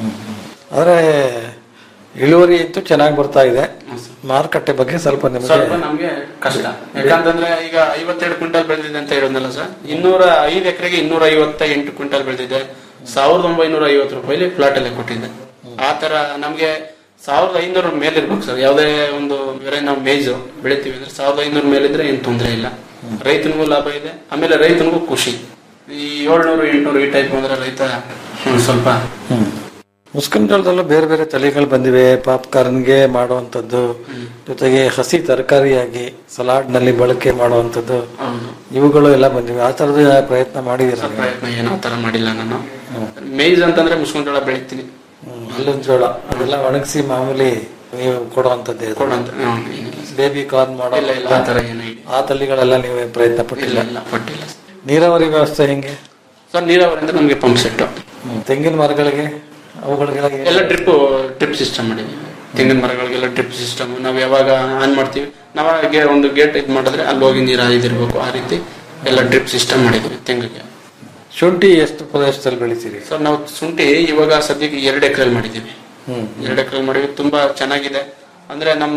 ಆದ್ರೆ ಇಳುವರಿ ಇತ್ತು ಚೆನ್ನಾಗಿ ಬರ್ತಾ ಇದೆ ಮಾರುಕಟ್ಟೆ ಬಗ್ಗೆ ಸ್ವಲ್ಪ ನಿಮಗೆ ಸ್ವಲ್ಪ ನಮ್ಗೆ ಕಷ್ಟ ಯಾಕಂತಂದ್ರೆ ಈಗ ಐವತ್ತೆರಡು ಕ್ವಿಂಟಲ್ ಬೆಳೆದಿದೆ ಅಂತ ಹೇಳಿದ್ನಲ್ಲ ಸರ್ ಇನ್ನೂರ ಐದು ಎಕರೆಗೆ ಇನ್ನೂರ ಐವತ್ತ ಎಂಟು ಕ್ವಿಂಟಲ್ ಬೆಳೆದಿದೆ ಸಾವಿರದ ಒಂಬೈನೂರ ಐವತ್ತು ರೂಪಾಯಿಲಿ ಪ್ಲಾಟ್ ಎಲ್ಲ ಕೊಟ್ಟಿದ್ದೆ ಆ ತರ ನಮ್ಗೆ ಸಾವಿರದ ಐನೂರ ಮೇಲಿರ್ಬೇಕು ಸರ್ ಯಾವುದೇ ಒಂದು ಬೇರೆ ನಾವು ಮೇಜು ಬೆಳಿತೀವಿ ಅಂದ್ರೆ ಸಾವಿರದ ಐನೂರ ಮೇಲಿದ್ರೆ ಏನ್ ತೊಂದರೆ ಇಲ್ಲ ರೈತನಿಗೂ ಲಾಭ ಇದೆ ಆಮೇಲೆ ರೈತನಿಗೂ ಖುಷಿ ಈ ಏಳ್ನೂರು ಎಂಟ್ನೂರು ಈ ಟೈಪ್ ಅಂದ್ರೆ ರೈತ ಹ್ಮ್, ಸ್ವಲ್ಪ ಮುಸ್ಕಿನ ಜೋಳದಲ್ಲೂ ಬೇರೆ ಬೇರೆ ತಳಿಗಳು ಬಂದಿವೆ ಪಾಪ್ಕಾರ್ನ್ಗೆ ಮಾಡುವಂತದ್ದು ಜೊತೆಗೆ ಹಸಿ ತರಕಾರಿಯಾಗಿ ಸಲಾಡ್ ನಲ್ಲಿ ಬಳಕೆ ಮಾಡುವಂತದ್ದು ಇವುಗಳು ಎಲ್ಲ ಬಂದಿವೆ ಆ ತರದ ಪ್ರಯತ್ನ ಮಾಡಿದೀರ ನೀವು? ಪ್ರಯತ್ನ ಏನೋ ತರ ಮಾಡಿಲ್ಲ ನಾನು ಮೇಯ್ಸ್ ಅಂತಂದ್ರೆ ಮುಸ್ಕೊಂಡ್ ಜೋಳ ಬೆಳಿತೀನಿ ಹ್ಮ್, ಅಲ್ಲಿನ ಜೋಳ ಅದೆಲ್ಲ ಒಣಗಿಸಿ ಮಾಮೂಲಿ ನೀವು ಕೊಡುವಂತದ್ದೇ ಇದು. ಕೊಡುವಂತ ಹ್ಮ್, ಏನಿಲ್ಲ. ಬೇಬಿ ಕಾರ್ನ್ ಮಾಡೋ ಇಲ್ಲ ಇಲ್ಲ ಆ ತರ ಏನೂ ಇಲ್ಲ ಆ ತಳಿಗಳೆಲ್ಲ ನೀವೇ ಪ್ರಯತ್ನ ಇಲ್ಲ ಪಟ್ಟಿಲ್ಲ ಇಲ್ಲ ಪಟ್ಟಿಲ್ಲ ನೀರಾವರಿ ವ್ಯವಸ್ಥೆ ಹೆಂಗೆ ಸರ್ ನೀರಾವರಿ ಅಂದ್ರೆ ನಮಗೆ ಪಂಪ್ ಸೆಟ್ ಹ್ಮ್, ತೆಂಗಿನ ಮರಗಳಿಗೆ ಅವುಗಳಿಗೆಲ್ಲ ಏನು? ಎಲ್ಲ ಡ್ರಿಪ್ ಡ್ರಿಪ್ ಸಿಸ್ಟಮ್ ಮಾಡಿದೀವಿ ತೆಂಗಿನ ಮರಗಳಿಗೆಲ್ಲ ಡ್ರಿಪ್ ಸಿಸ್ಟಮ್ ನಾವು ಯಾವಾಗ ಆನ್ ಮಾಡ್ತೀವಿ ನಾವಾಗೆ ಒಂದು ಗೇಟ್ ಇದು ಮಾಡಿದ್ರೆ ಅಲ್ಲಿ ಹೋಗಿ ನೀರು ಇದಿರ್ಬೇಕು ಆ ರೀತಿ ಎಲ್ಲ ಡ್ರಿಪ್ ಸಿಸ್ಟಮ್ ಮಾಡಿದ್ವಿ ತೆಂಗಿಗೆ ಶುಂಠಿ ಎಷ್ಟು ಪ್ರದೇಶದಲ್ಲಿ ಬೆಳಿತೀರಿ ಸರ್ ನಾವು ಶುಂಠಿ ಇವಾಗ ಸದ್ಯಕ್ಕೆ ಎರಡು ಎಕರೆ ಮಾಡಿದೀವಿ ಹ್ಮ್ ಎರಡು ಎಕರೆ ಮಾಡಿವಿ ತುಂಬಾ ಚೆನ್ನಾಗಿದೆ ಅಂದ್ರೆ ನಮ್ಮ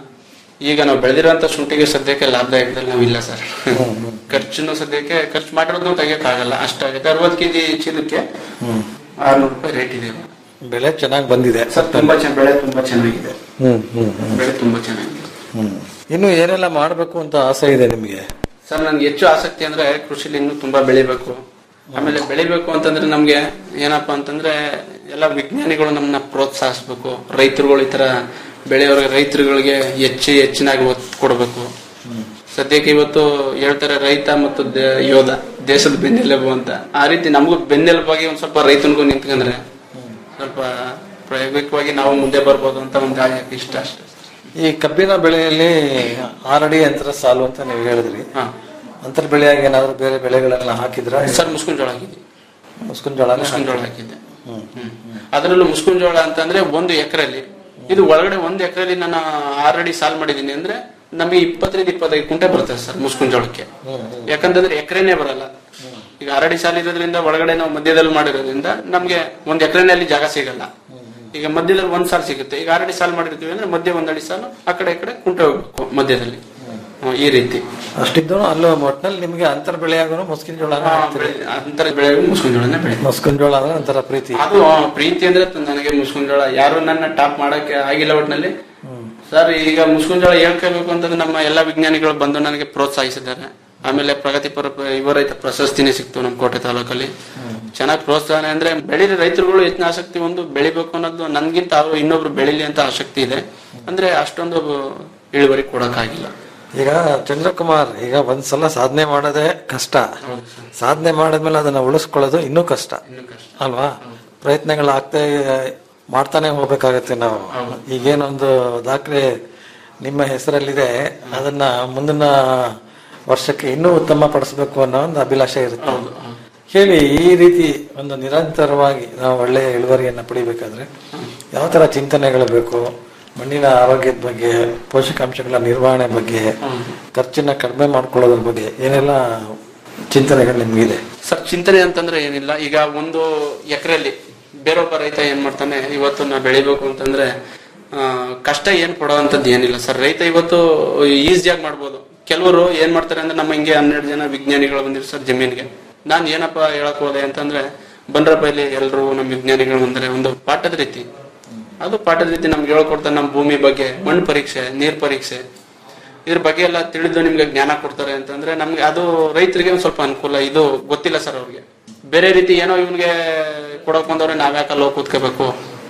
ಈಗ ನಾವು ಬೆಳೆದಿರೋಂಥ ಶುಂಠಿಗೆ ಸದ್ಯಕ್ಕೆ ಲಾಭದಾಯಕದಲ್ಲಿ ನಾವು ಇಲ್ಲ ಸರ್ ಖರ್ಚುನು ಸದ್ಯಕ್ಕೆ ಖರ್ಚು ಮಾಡಿರೋದು ತೆಗಿಯಕ್ ಆಗಲ್ಲ ಅಷ್ಟಾಗುತ್ತೆ ಅರವತ್ತು ಕೆಜಿ ಚೀಲಕ್ಕೆ ಹ್ಮ್ ಆರ್ನೂರು ರೂಪಾಯಿ ರೇಟ್ ಇದೆ ಬೆಳೆ ಚೆನ್ನಾಗಿ ಬಂದಿದೆ ಸರ್ ತುಂಬಾ ಚೆನ್ನ ಬೆಳೆ ತುಂಬಾ ಚೆನ್ನಾಗಿದೆ ಹ್ಮ್ ಹ್ಮ್ ಹ್ಮ್ ಬೆಳೆ ತುಂಬಾ ಚೆನ್ನಾಗಿದೆ ಹ್ಮ್ ಇನ್ನು ಏನೆಲ್ಲ ಮಾಡಬೇಕು ಅಂತ ಆಸೆ ಇದೆ ನಿಮಗೆ ಸರ್ ನನ್ಗೆ ಹೆಚ್ಚು ಆಸಕ್ತಿ ಅಂದ್ರೆ ಕೃಷಿಲಿ ಇನ್ನೂ ತುಂಬಾ ಬೆಳಿಬೇಕು ಆಮೇಲೆ ಬೆಳಿಬೇಕು ಅಂತಂದ್ರೆ ನಮ್ಗೆ ಏನಪ್ಪಾ ಅಂತಂದ್ರೆ ಎಲ್ಲ ವಿಜ್ಞಾನಿಗಳು ನಮ್ಮನ್ನ ಪ್ರೋತ್ಸಾಹಿಸ್ಬೇಕು ರೈತರುಗಳು ಈ ತರ ಬೆಳೆಯೋರಿಗೆ ರೈತರುಗಳಿಗೆ ಹೆಚ್ಚು ಹೆಚ್ಚಿನಾಗಿ ಒತ್ತು ಕೊಡಬೇಕು ಸದ್ಯಕ್ಕೆ ಇವತ್ತು ಹೇಳ್ತಾರೆ ರೈತ ಮತ್ತು ದೇ- ಯೋಧ ದೇಶದ ಬೆನ್ನೆಲುಬು ಅಂತ ಆ ರೀತಿ ನಮಗೂ ಬೆನ್ನೆಲುಬಾಗಿ ಒಂದ್ ಸ್ವಲ್ಪ ರೈತನಿಗೂ ನಿಂತ್ಕೊಂಡ್ರೆ ಸ್ವಲ್ಪ ಪ್ರಾಯೋಗಿಕವಾಗಿ ನಾವು ಮುಂದೆ ಬರ್ಬೋದು ಅಂತ ಒಂದು ಇಷ್ಟ ಅಷ್ಟೇ ಈ ಕಬ್ಬಿನ ಬೆಳೆಯಲ್ಲಿ ಆರಡಿ ಅಂತರ ಸಾಲು ಅಂತ ನೀವು ಹೇಳಿದ್ರಿ ಹಾ ಅಂತರ ಬೆಳೆಯಾಗಿ ಏನಾದ್ರು ಬೇರೆ ಬೆಳೆಗಳೆಲ್ಲ ಹಾಕಿದ್ರ ಸರ್ ಮುಸ್ಕುನ್ ಜೋಳ ಹಾಕಿದ್ವಿ ಮುಸ್ಕಿನ ಜೋಳ ಮುಸ್ಕುನ್ ಜೋಳ ಹಾಕಿದ್ದೆ ಅದರಲ್ಲೂ ಮುಸ್ಕುನ್ ಜೋಳ ಅಂತಂದ್ರೆ ಒಂದು ಎಕರೆಲಿ ಇದು ಒಳಗಡೆ ಒಂದು ಎಕರೆಲಿ ನಾನು ಆಲ್ರೆಡಿ ಸಾಲ್ ಮಾಡಿದೀನಿ ಅಂದ್ರೆ ನಮಗೆ ಇಪ್ಪತ್ತರಿಂದ ಇಪ್ಪತ್ತೈದು ಕುಂಟೆ ಬರ್ತದೆ ಸರ್ ಮುಸ್ಕುನ್ ಜೋಳಕ್ಕೆ ಯಾಕಂತಂದ್ರೆ ಎಕರೆನೇ ಬರಲ್ಲ ಈಗ ಆರಡಿ ಸಾಲ್ ಇರೋದ್ರಿಂದ ಒಳಗಡೆ ನಾವು ಮಧ್ಯದಲ್ಲಿ ಮಾಡಿರೋದ್ರಿಂದ ನಮ್ಗೆ ಒಂದ್ ಎಕರೆನಲ್ಲಿ ಜಾಗ ಸಿಗಲ್ಲ ಈಗ ಮಧ್ಯದಲ್ಲಿ ಒಂದ್ ಸಾಲ್ ಸಿಗುತ್ತೆ ಈಗ ಆರಡಿ ಸಾಲ್ ಮಾಡಿರ್ತೀವಿ ಅಂದ್ರೆ ಮಧ್ಯ ಒಂದಡಿ ಸಾಲು ಆ ಕಡೆ ಈ ಕಡೆ ಕುಂಟೆ ಹೋಗ್ಬೇಕು ಮಧ್ಯದಲ್ಲಿ ಹ್ಮ್, ಈ ರೀತಿ ಅಷ್ಟಿದ್ದು ಅಲ್ಲೂ ಒಟ್ನಲ್ಲಿ ನಿಮ್ಗೆ ಅಂತರ ಬೆಳೆಯಾಗೂ ಮುಸ್ಕಿನ ಜೋಳ ಅಂತರ ಬೆಳೆ ಮುಸ್ಕುನ್ ಜೋಳನೇ ಬೆಳೆ ಮುಸ್ಕಿನ ಜೋಳ ಅಂದ್ರೆ ಒಂಥರ ಪ್ರೀತಿ ಅದು ಆ, ಪ್ರೀತಿ ಅಂದ್ರೆ ನನಗೆ ಮುಸ್ಕುನ್ ಜೋಳ ಯಾರು ನನ್ನ ಟಾಪ್ ಮಾಡಕ್ಕೆ ಆಗಿಲ್ಲ ಒಟ್ಟಿನಲ್ಲಿ ಸರ್ ಈಗ ಮುಸ್ಕುನ್ ಜೋಳ ಹೇಳ್ಕೋಬೇಕು ಅಂತಂದ್ರೆ ನಮ್ಮ ಎಲ್ಲಾ ವಿಜ್ಞಾನಿಗಳು ಬಂದು ನನಗೆ ಪ್ರೋತ್ಸಾಹಿಸಿದ್ದಾರೆ ಆಮೇಲೆ ಪ್ರಗತಿಪರ ಪ- ಯುವ ರೈತ ಪ್ರಶಸ್ತಿನೇ ಸಿಕ್ತು ನಮ್ಮ ಕೋಟೆ ತಾಲೂಕಲ್ಲಿ ಚೆನ್ನಾಗಿ ಪ್ರೋತ್ಸಾಹ ಅಂದ್ರೆ ಬೆಳೀರಿ ರೈತರುಗಳು ಹೆಚ್ಚಿನ ಆಸಕ್ತಿ ಒಂದು ಬೆಳಿಬೇಕು ಅನ್ನೋದು ನನ್ಗಿಂತ ಅವರು ಇನ್ನೊಬ್ರು ಬೆಳಿಲಿ ಅಂತ ಆಸಕ್ತಿ ಇದೆ ಅಂದ್ರೆ ಅಷ್ಟೊಂದು ಇಳುವರಿ ಕೊಡಕ್ಕಾಗಿಲ್ಲ ಈಗ ಚಂದ್ರಕುಮಾರ್ ಈಗ ಒಂದ್ಸಲ ಸಾಧನೆ ಮಾಡೋದೇ ಕಷ್ಟ ಸಾಧನೆ ಮಾಡಿದ್ಮೇಲೆ ಅದನ್ನ ಉಳಿಸ್ಕೊಳ್ಳೋದು ಇನ್ನೂ ಕಷ್ಟ ಅಲ್ವಾ ಪ್ರಯತ್ನಗಳು ಆಗ್ತಾ ಮಾಡ್ತಾನೆ ಹೋಗ್ಬೇಕಾಗತ್ತೆ ನಾವು ಈಗೇನೊಂದು ದಾಖಲೆ ನಿಮ್ಮ ಹೆಸರಲ್ಲಿದೆ ಅದನ್ನ ಮುಂದಿನ ವರ್ಷಕ್ಕೆ ಇನ್ನೂ ಉತ್ತಮ ಪಡಿಸಬೇಕು ಅನ್ನೋ ಒಂದು ಅಭಿಲಾಷೆ ಇರುತ್ತೆ ಹೇಳಿ ಈ ರೀತಿ ಒಂದು ನಿರಂತರವಾಗಿ ನಾವು ಒಳ್ಳೆಯ ಇಳುವರಿಯನ್ನ ಪಡಿಬೇಕಾದ್ರೆ ಯಾವ ತರ ಚಿಂತನೆಗಳು ಬೇಕು ಮಣ್ಣಿನ ಆರೋಗ್ಯದ ಬಗ್ಗೆ ಪೋಷಕಾಂಶಗಳ ನಿರ್ವಹಣೆ ಬಗ್ಗೆ ಖರ್ಚನ್ನ ಕಡಿಮೆ ಮಾಡ್ಕೊಳ್ಳೋದ್ರ ಬಗ್ಗೆ ಏನೆಲ್ಲ ಚಿಂತನೆಗಳು ನಿಮ್ಗಿದೆ ಸರ್ ಚಿಂತನೆ ಅಂತಂದ್ರೆ ಏನಿಲ್ಲ ಈಗ ಒಂದು ಎಕರೆಯಲ್ಲಿ ಬೇರೊಬ್ಬ ರೈತ ಏನ್ ಮಾಡ್ತಾನೆ ಇವತ್ತು ನಾ ಬೆಳಿಬೇಕು ಅಂತಂದ್ರೆ ಆ, ಕಷ್ಟ ಏನ್ ಪಡೋವಂಥದ್ದು ಏನಿಲ್ಲ ಸರ್ ರೈತ ಇವತ್ತು ಈಸಿಯಾಗಿ ಮಾಡ್ಬೋದು ಕೆಲವರು ಏನ್ ಮಾಡ್ತಾರೆ ಅಂದ್ರೆ ನಮ್ಮ ಹಿಂಗೆ ಹನ್ನೆರಡು ಜನ ವಿಜ್ಞಾನಿಗಳು ಬಂದಿರು ಸರ್ ಜಮೀನ್ಗೆ ನಾನ್ ಏನಪ್ಪ ಹೇಳಕ್ ಹೋದೆ ಅಂತಂದ್ರೆ ಬಂದ್ರಪ್ಪ ಇಲ್ಲಿ ಎಲ್ರು ನಮ್ಮ ವಿಜ್ಞಾನಿಗಳು ಬಂದ್ರೆ ಒಂದು ಪಾಠದ ರೀತಿ ಅದು ಪಾಠದ ರೀತಿ ನಮ್ಗೆ ಹೇಳ್ಕೊಡ್ತಾರೆ ನಮ್ಮ ಭೂಮಿ ಬಗ್ಗೆ ಮಣ್ಣು ಪರೀಕ್ಷೆ ನೀರ್ ಪರೀಕ್ಷೆ ಇದ್ರ ಬಗ್ಗೆ ಎಲ್ಲ ತಿಳಿದು ನಿಮ್ಗೆ ಜ್ಞಾನ ಕೊಡ್ತಾರೆ ಅಂತಂದ್ರೆ ನಮ್ಗೆ ಅದು ರೈತರಿಗೆ ಒಂದ್ ಸ್ವಲ್ಪ ಅನುಕೂಲ ಇದು ಗೊತ್ತಿಲ್ಲ ಸರ್ ಅವ್ರಿಗೆ ಬೇರೆ ರೀತಿ ಏನೋ ಇವನ್ಗೆ ಕೊಡಕ್ ಬಂದವ್ರೆ ನಾವ್ಯಾಕೆ ಅಲ್ಲಿ ಹೋಗಿ ಕೂತ್ಕೋಬೇಕು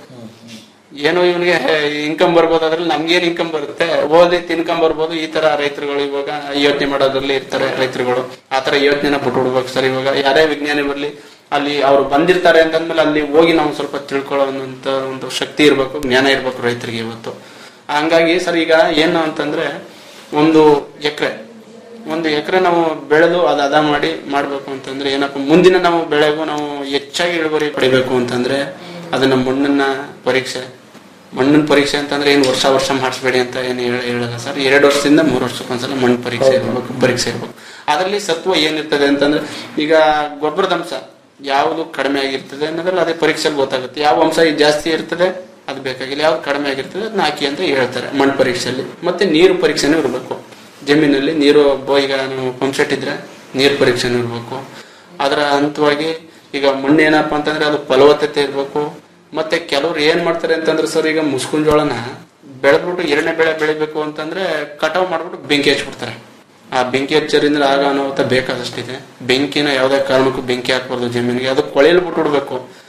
ಏನೋ ಇವನ್ಗೆ ಇನ್ಕಮ್ ಬರ್ಬೋದು ಅದ್ರಲ್ಲಿ ನಮ್ಗೇನ್ ಇನ್ಕಮ್ ಬರುತ್ತೆ ಓದಿ ಇನ್ಕಮ್ ಬರ್ಬೋದು ಈ ತರ ರೈತರುಗಳು ಇವಾಗ ಯೋಚನೆ ಮಾಡೋದ್ರಲ್ಲಿ ಇರ್ತಾರೆ ರೈತರುಗಳು ಆ ತರ ಯೋಚನೆನ ಬಿಟ್ಬಿಡ್ಬೇಕು ಸರ್ ಇವಾಗ ಯಾರೇ ವಿಜ್ಞಾನಿ ಬರ್ಲಿ ಅಲ್ಲಿ ಅವ್ರು ಬಂದಿರ್ತಾರೆ ಅಂತಂದ್ಮೇಲೆ ಅಲ್ಲಿ ಹೋಗಿ ನಾವು ಸ್ವಲ್ಪ ತಿಳ್ಕೊಳ್ಳೋಂತ ಒಂದು ಶಕ್ತಿ ಇರ್ಬೇಕು ಜ್ಞಾನ ಇರ್ಬೇಕು ರೈತರಿಗೆ ಇವತ್ತು ಹಂಗಾಗಿ ಸರ್ ಈಗ ಏನು ಅಂತಂದ್ರೆ ಒಂದು ಎಕರೆ ಒಂದು ಎಕರೆ ನಾವು ಬೆಳೆದು ಅದು ಅದ ಮಾಡಿ ಮಾಡ್ಬೇಕು ಅಂತಂದ್ರೆ ಏನಪ್ಪ ಮುಂದಿನ ನಾವು ಬೆಳೆಗೂ ನಾವು ಹೆಚ್ಚಾಗಿ ಇಳುವರಿ ಪಡಿಬೇಕು ಅಂತಂದ್ರೆ ಅದನ್ನ ಮಣ್ಣನ್ನ ಪರೀಕ್ಷೆ ಮಣ್ಣಿನ ಪರೀಕ್ಷೆ ಅಂತಂದ್ರೆ ಏನು ವರ್ಷ ವರ್ಷ ಮಾಡಿಸ್ಬೇಡಿ ಅಂತ ಏನು ಹೇಳ ಹೇಳಲ್ಲ ಸರ್ ಎರಡು ವರ್ಷದಿಂದ ಮೂರು ವರ್ಷಕ್ಕೊಂದ್ಸಲ ಮಣ್ಣು ಪರೀಕ್ಷೆ ಇರ್ಬೇಕು ಪರೀಕ್ಷೆ ಇರ್ಬೇಕು ಅದರಲ್ಲಿ ಸತ್ವ ಏನಿರ್ತದೆ ಅಂತಂದ್ರೆ ಈಗ ಗೊಬ್ಬರದ ಅಂಶ ಯಾವುದು ಕಡಿಮೆ ಆಗಿರ್ತದೆ ಅನ್ನೋದ್ರಲ್ಲಿ ಅದೇ ಪರೀಕ್ಷೆಯಲ್ಲಿ ಗೊತ್ತಾಗುತ್ತೆ ಯಾವ ಅಂಶ ಜಾಸ್ತಿ ಇರ್ತದೆ ಅದು ಬೇಕಾಗಿಲ್ಲ ಯಾವ್ದು ಕಡಿಮೆ ಆಗಿರ್ತದೆ ಅದನ್ನ ಹಾಕಿ ಅಂತ ಹೇಳ್ತಾರೆ ಮಣ್ಣು ಪರೀಕ್ಷೆಯಲ್ಲಿ ಮತ್ತೆ ನೀರು ಪರೀಕ್ಷೆನೂ ಇರಬೇಕು ಜಮೀನಲ್ಲಿ ನೀರು ಬೋ- ಈಗ ನಾವು ಪಂಪ್ ಸೆಟ್ ಇದ್ರೆ ನೀರು ಪರೀಕ್ಷೆನೂ ಇರಬೇಕು ಅದರ ಹಂತವಾಗಿ ಈಗ ಮಣ್ಣು ಏನಪ್ಪಾ ಅಂತಂದ್ರೆ ಅದು ಫಲವತ್ತತೆ ಇರಬೇಕು ಮತ್ತೆ ಕೆಲವ್ರು ಏನ್ ಮಾಡ್ತಾರೆ ಅಂತಂದ್ರೆ ಸರ್ ಈಗ ಮುಸ್ಕುನ್ ಜೋಳನ ಬೆಳೆದ್ಬಿಟ್ಟು ಎರಡನೇ ಬೆಳೆ ಬೆಳಿಬೇಕು ಅಂತಂದ್ರೆ ಕಟಾವ್ ಮಾಡ್ಬಿಟ್ಟು ಬೆಂಕಿ ಹಚ್ಬಿಡ್ತಾರೆ ಆ ಬೆಂಕಿ ಹಚ್ಚೋದ್ರಿಂದ ಆಗ ಅನಾಹುತ ಬೇಕಾದಷ್ಟಿದೆ ಬೆಂಕಿನ ಯಾವ್ದೇ ಕಾರಣಕ್ಕೂ ಬೆಂಕಿ ಹಾಕ್ಬಾರ್ದು ಜಮೀನಿಗೆ ಅದು ಕೊಳೆಯಲ್ಲಿ ಬಿಟ್ಬಿಡ್ಬೇಕು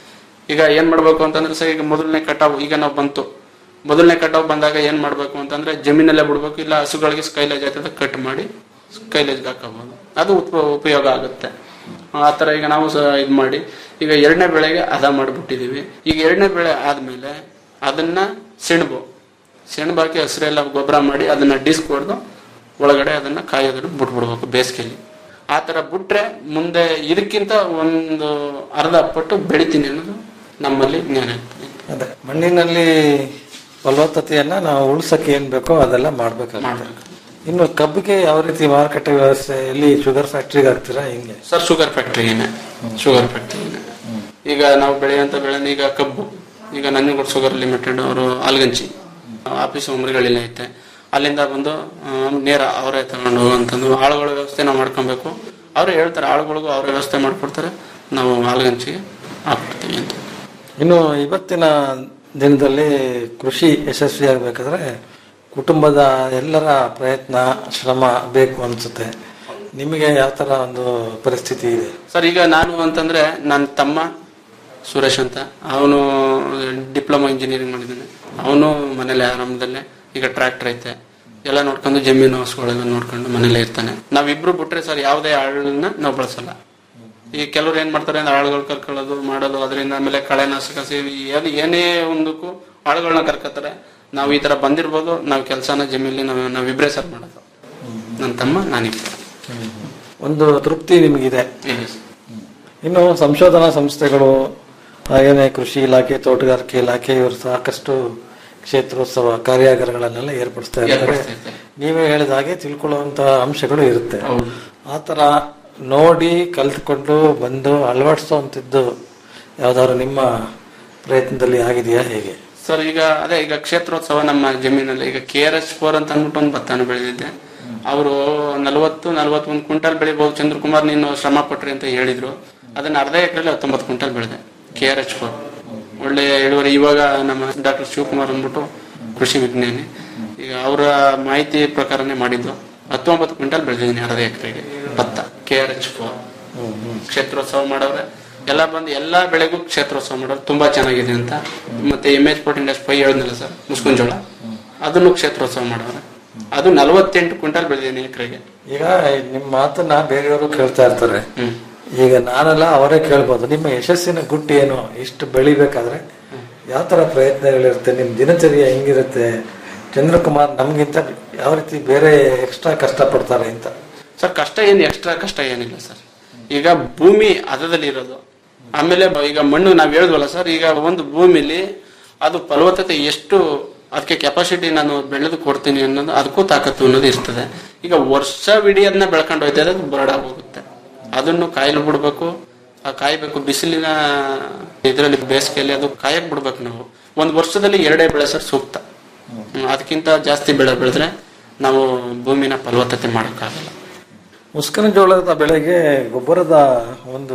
ಈಗ ಏನ್ ಮಾಡ್ಬೇಕು ಅಂತಂದ್ರೆ ಸರ್ ಈಗ ಮೊದಲನೇ ಕಟಾವು ಈಗ ನಾವು ಬಂತು ಮೊದಲನೇ ಕಟಾವು ಬಂದಾಗ ಏನ್ ಮಾಡ್ಬೇಕು ಅಂತಂದ್ರೆ ಜಮೀನಲ್ಲೇ ಬಿಡ್ಬೇಕು ಇಲ್ಲ ಹಸುಗಳಿಗೆ ಸ್ಕೈಲೇಜ್ ಆಯ್ತದ ಕಟ್ ಮಾಡಿ ಸ್ಕೈಲೇಜ್ಗೆ ಹಾಕಬಹುದು ಅದು ಉಪ- ಉಪಯೋಗ ಆಗುತ್ತೆ ಆ ತರ ಈಗ ನಾವು ಸಹ ಇದು ಮಾಡಿ ಈಗ ಎರಡನೇ ಬೆಳೆಗೆ ಅದ ಮಾಡಿಬಿಟ್ಟಿದೀವಿ ಈಗ ಎರಡನೇ ಬೆಳೆ ಆದ್ಮೇಲೆ ಅದನ್ನ ಸೆಣಬು ಸೆಣಬು ಹಾಕಿ ಹಸಿರೆಲ್ಲ ಗೊಬ್ಬರ ಮಾಡಿ ಅದನ್ನ ಡಿಸ್ಕ್ ಹೊಡೆದು ಒಳಗಡೆ ಅದನ್ನ ಕಾಯೋದನ್ನು ಬಿಟ್ಬಿಡ್ಬೇಕು ಬೇಸಿಗೆಯಲ್ಲಿ ಆ ತರ ಬಿಟ್ರೆ ಮುಂದೆ ಇದಕ್ಕಿಂತ ಒಂದು ಅರ್ಧ ಪಟ್ಟು ಬೆಳಿತೀನಿ ಅನ್ನೋದು ನಮ್ಮಲ್ಲಿ ಜ್ಞಾನ ಇರ್ತದೆ ಅದೇ ಮಣ್ಣಿನಲ್ಲಿ ಫಲವತ್ತತೆಯನ್ನ ನಾವು ಉಳಿಸಕ್ಕೆ ಏನ್ ಬೇಕೋ ಅದೆಲ್ಲ ಮಾಡ್ಬೇಕಾಗುತ್ತೆ ಇನ್ನು ಕಬ್ಬಿಗೆ ಯಾವ ರೀತಿ ಮಾರುಕಟ್ಟೆ ವ್ಯವಸ್ಥೆ ಎಲ್ಲಿ ಶುಗರ್ ಫ್ಯಾಕ್ಟ್ರಿಗೆ ಹಾಕ್ತೀರಾ ಹಿಂಗೆ ಸರ್ ಶುಗರ್ ಫ್ಯಾಕ್ಟ್ರಿಗೇನೆ ಶುಗರ್ ಫ್ಯಾಕ್ಟ್ರಿಗೇನೆ ಈಗ ನಾವು ಬೆಳೆಯುವಂತ ಬೆಳೆ ಈಗ ಕಬ್ಬು ಈಗ ನಂಜನಗೂಡು ಶುಗರ್ ಲಿಮಿಟೆಡ್ ಅವರು ಆಲ್ಗಂಚಿ ಆಫೀಸ್ ಉಮರಿಗಳಿಲ್ಲ ಐತೆ ಅಲ್ಲಿಂದ ಬಂದು ಆ, ನೇರ ಅವರೇ ತಗೊಂಡು ಹೋಗುವಂತಂದು ಆಳುಗಳ ವ್ಯವಸ್ಥೆ ನಾವು ಮಾಡ್ಕೊಬೇಕು ಅವರೇ ಹೇಳ್ತಾರೆ ಆಳುಗಳಿಗೂ ಅವರೇ ವ್ಯವಸ್ಥೆ ಮಾಡ್ಕೊಡ್ತಾರೆ ನಾವು ಆಲ್ಗಂಚಿಗೆ ಹಾಕ್ಬಿಡ್ತೀವಿ ಅಂತ ಇನ್ನು ಇವತ್ತಿನ ದಿನದಲ್ಲಿ ಕೃಷಿ ಯಶಸ್ವಿಯಾಗಬೇಕಾದ್ರೆ ಕುಟುಂಬದ ಎಲ್ಲರ ಪ್ರಯತ್ನ ಶ್ರಮ ಬೇಕು ಅನ್ಸುತ್ತೆ ನಿಮಗೆ ಯಾವ ತರ ಒಂದು ಪರಿಸ್ಥಿತಿ ಇದೆ ಸರ್ ಈಗ ನಾನು ಅಂತಂದ್ರೆ ನನ್ನ ತಮ್ಮ ಸುರೇಶ್ ಅಂತ ಅವನು ಡಿಪ್ಲೊಮಾ ಇಂಜಿನಿಯರಿಂಗ್ ಮಾಡಿದ್ದಾನೆ ಅವನು ಮನೇಲಿ ಆರಾಮದಲ್ಲೇ ಈಗ ಟ್ರ್ಯಾಕ್ಟರ್ ಐತೆ ಎಲ್ಲ ನೋಡ್ಕೊಂಡು ಜಮೀನು ಹಸುಗಳೆಲ್ಲ ನೋಡ್ಕೊಂಡು ಮನೇಲೆ ಇರ್ತಾನೆ ನಾವಿಬ್ರು ಬಿಟ್ರೆ ಸರ್ ಯಾವುದೇ ಆಳನ್ನ ನಾವು ಬಳಸಲ್ಲ ಈ ಕೆಲವ್ರು ಏನ್ ಮಾಡ್ತಾರೆ ಅಂದ್ರೆ ಆಳುಗಳು ಕರ್ಕೊಳ್ಳೋದು ಮಾಡೋದು ಅದರಿಂದ ಆಮೇಲೆ ಕಳೆನಾಶಕ ಸೇವಿ ಏನ್- ಏನೇ ಒಂದಕ್ಕೂ ಆಳುಗಳನ್ನ ಕರ್ಕೊತಾರೆ ನಾವು ಈ ತರ ಬಂದಿರ್ಬೋದು ನಾವು ಕೆಲಸನ ಜಮೀನಲ್ಲಿ ನಾವು ನಾವಿಬ್ರೇ ಸರ್ ಮಾಡೋದು ನನ್ನ ತಮ್ಮ ನಾನಿಬ್ರು ಒಂದು ತೃಪ್ತಿ ನಿಮಗಿದೆ ಇನ್ನು ಸಂಶೋಧನಾ ಸಂಸ್ಥೆಗಳು ಹಾಗೇನೆ ಕೃಷಿ ಇಲಾಖೆ ತೋಟಗಾರಿಕೆ ಇಲಾಖೆ ಇವರು ಸಾಕಷ್ಟು ಕ್ಷೇತ್ರೋತ್ಸವ ಕಾರ್ಯಾಗಾರಗಳನ್ನೆಲ್ಲ ಏರ್ಪಡಿಸ್ತಾ ಇದ್ದಾರೆ ಏರ್ಪಡಿಸ್ತಾ ಇದ್ದಾರೆ. ನೀವೇ ಹೇಳಿದ ಹಾಗೆ ತಿಳ್ಕೊಳ್ಳುವಂತಹ ಅಂಶಗಳು ಇರುತ್ತೆ ಆ ತರ ನೋಡಿ ಕಲ್ತ್ಕೊಂಡು ಬಂದು ಅಳವಡಿಸುವಂತದ್ದು ಯಾವ್ದಾದ್ರು ನಿಮ್ಮ ಪ್ರಯತ್ನದಲ್ಲಿ ಆಗಿದೆಯಾ ಹೇಗೆ ಸರ್ ಈಗ ಅದೇ ಈಗ ಕ್ಷೇತ್ರೋತ್ಸವ ನಮ್ಮ ಜಮೀನಲ್ಲಿ ಈಗ ಕೆ ಆರ್ ಎಸ್ ಫೋರ್ ಅಂತ ಅಂದ್ಬಿಟ್ಟು ಒಂದು ಭತ್ತನ ಬೆಳೆದಿದ್ದೆ ಅವರು ನಲವತ್ತು ನಲವತ್ತೊಂದು ಕ್ವಿಂಟಲ್ ಬೆಳಿಬಹುದು ಚಂದ್ರಕುಮಾರ್ ನೀನು ಶ್ರಮ ಪಟ್ರಿ ಅಂತ ಹೇಳಿದ್ರು ಅದನ್ನ ಅರ್ಧ ಎಕರೆಲಿ ಹತ್ತೊಂಬತ್ತು ಕ್ವಿಂಟಲ್ ಬೆಳೆದೆ ಕೆ ಆರ್ ಎಚ್ ಫೋರ್ ಒಳ್ಳೆ ಇಳುವರಿ ಇವಾಗ ನಮ್ಮ ಡಾಕ್ಟರ್ ಶಿವಕುಮಾರ್ ಅಂದ್ಬಿಟ್ಟು ಕೃಷಿ ವಿಜ್ಞಾನಿ ಈಗ ಅವರ ಮಾಹಿತಿ ಪ್ರಕಾರನೇ ಮಾಡಿದ್ದು ಹತ್ತೊಂಬತ್ತು ಕ್ವಿಂಟಲ್ ಬೆಳೆದಿದ್ದೀನಿ ಅರ್ಧ ಎಕರೆಗೆ ಭತ್ತ ಕೆ ಆರ್ ಎಚ್ ಫೋರ್ ಕ್ಷೇತ್ರೋತ್ಸವ ಮಾಡವ್ರೆ ಎಲ್ಲ ಬಂದು ಎಲ್ಲಾ ಬೆಳೆಗೂ ಕ್ಷೇತ್ರೋತ್ಸವ ಮಾಡೋರು ತುಂಬಾ ಚೆನ್ನಾಗಿದೆ ಅಂತ ಮತ್ತೆ M H fourteen dash five ಹೇಳಿದ್ನಲ್ಲ ಸರ್ ಮುಸ್ಕುಂಜೋಳ ಅದನ್ನು ಕ್ಷೇತ್ರೋತ್ಸವ ಮಾಡವ್ರೆ ಅದು ನಲವತ್ತೆಂಟು ಕ್ವಿಂಟಲ್ ಬೆಳೆದಿದ್ದೀನಿ ಎಕರೆಗೆ ಈಗ ನಿಮ್ಮ ಮಾತನ್ನ ಬೇರೆಯವರು ಕೇಳ್ತಾ ಇರ್ತಾರೆ ಈಗ ನಾನೆಲ್ಲ ಅವರೇ ಕೇಳ್ಬೋದು ನಿಮ್ಮ ಯಶಸ್ಸಿನ ಗುಟ್ಟು ಏನು ಇಷ್ಟು ಬೆಳಿಬೇಕಾದ್ರೆ ಯಾವ ತರ ಪ್ರಯತ್ನಗಳಿರುತ್ತೆ ನಿಮ್ ದಿನಚರ್ಯ ಹೆಂಗಿರುತ್ತೆ ಚಂದ್ರಕುಮಾರ್ ನಮ್ಗಿಂತ ಯಾವ ರೀತಿ ಬೇರೆ ಎಕ್ಸ್ಟ್ರಾ ಕಷ್ಟ ಪಡ್ತಾರೆ ಅಂತ ಸರ್ ಕಷ್ಟ ಏನು ಎಕ್ಸ್ಟ್ರಾ ಕಷ್ಟ ಏನಿಲ್ಲ ಸರ್ ಈಗ ಭೂಮಿ ಹದದಲ್ಲಿ ಇರೋದು ಆಮೇಲೆ ಬ- ಈಗ ಮಣ್ಣು ನಾವ್ ಹೇಳಿದ್ವಲ್ಲ ಸರ್ ಈಗ ಒಂದು ಭೂಮಿಲಿ ಅದು ಫಲವತ್ತತೆ ಎಷ್ಟು ಅದಕ್ಕೆ ಕೆಪಾಸಿಟಿ ನಾನು ಬೆಳೆದು ಕೊಡ್ತೀನಿ ಅನ್ನೋದು ಅದಕ್ಕೂ ತಾಕತ್ತು ಅನ್ನೋದು ಇರ್ತದೆ ಈಗ ವರ್ಷವಿಡೀ ಅದನ್ನ ಬೆಳ್ಕೊಂಡು ಹೋಯ್ತಾ ಅದು ಬರಡಾಗ್ ಹೋಗುತ್ತೆ ಅದನ್ನು ಕಾಯಿಲು ಬಿಡ್ಬೇಕು ಆ ಕಾಯ್ಬೇಕು ಬಿಸಿಲಿನ ಇದರಲ್ಲಿ ಬೇಸಿಗೆಯಲ್ಲಿ ಅದು ಕಾಯಕ್ ಬಿಡ್ಬೇಕು ನಾವು ಒಂದು ವರ್ಷದಲ್ಲಿ ಎರಡೇ ಬೆಳೆ ಸರ್ ಸೂಕ್ತ ಹ್ಮ್, ಅದಕ್ಕಿಂತ ಜಾಸ್ತಿ ಬೆಳೆ ಬೆಳೆದ್ರೆ ನಾವು ಭೂಮಿನ ಫಲವತ್ತತೆ ಮಾಡೋಕ್ಕಾಗಲ್ಲ ಮುಸ್ಕಿನ ಜೋಳದ ಬೆಳೆಗೆ ಗೊಬ್ಬರದ ಒಂದು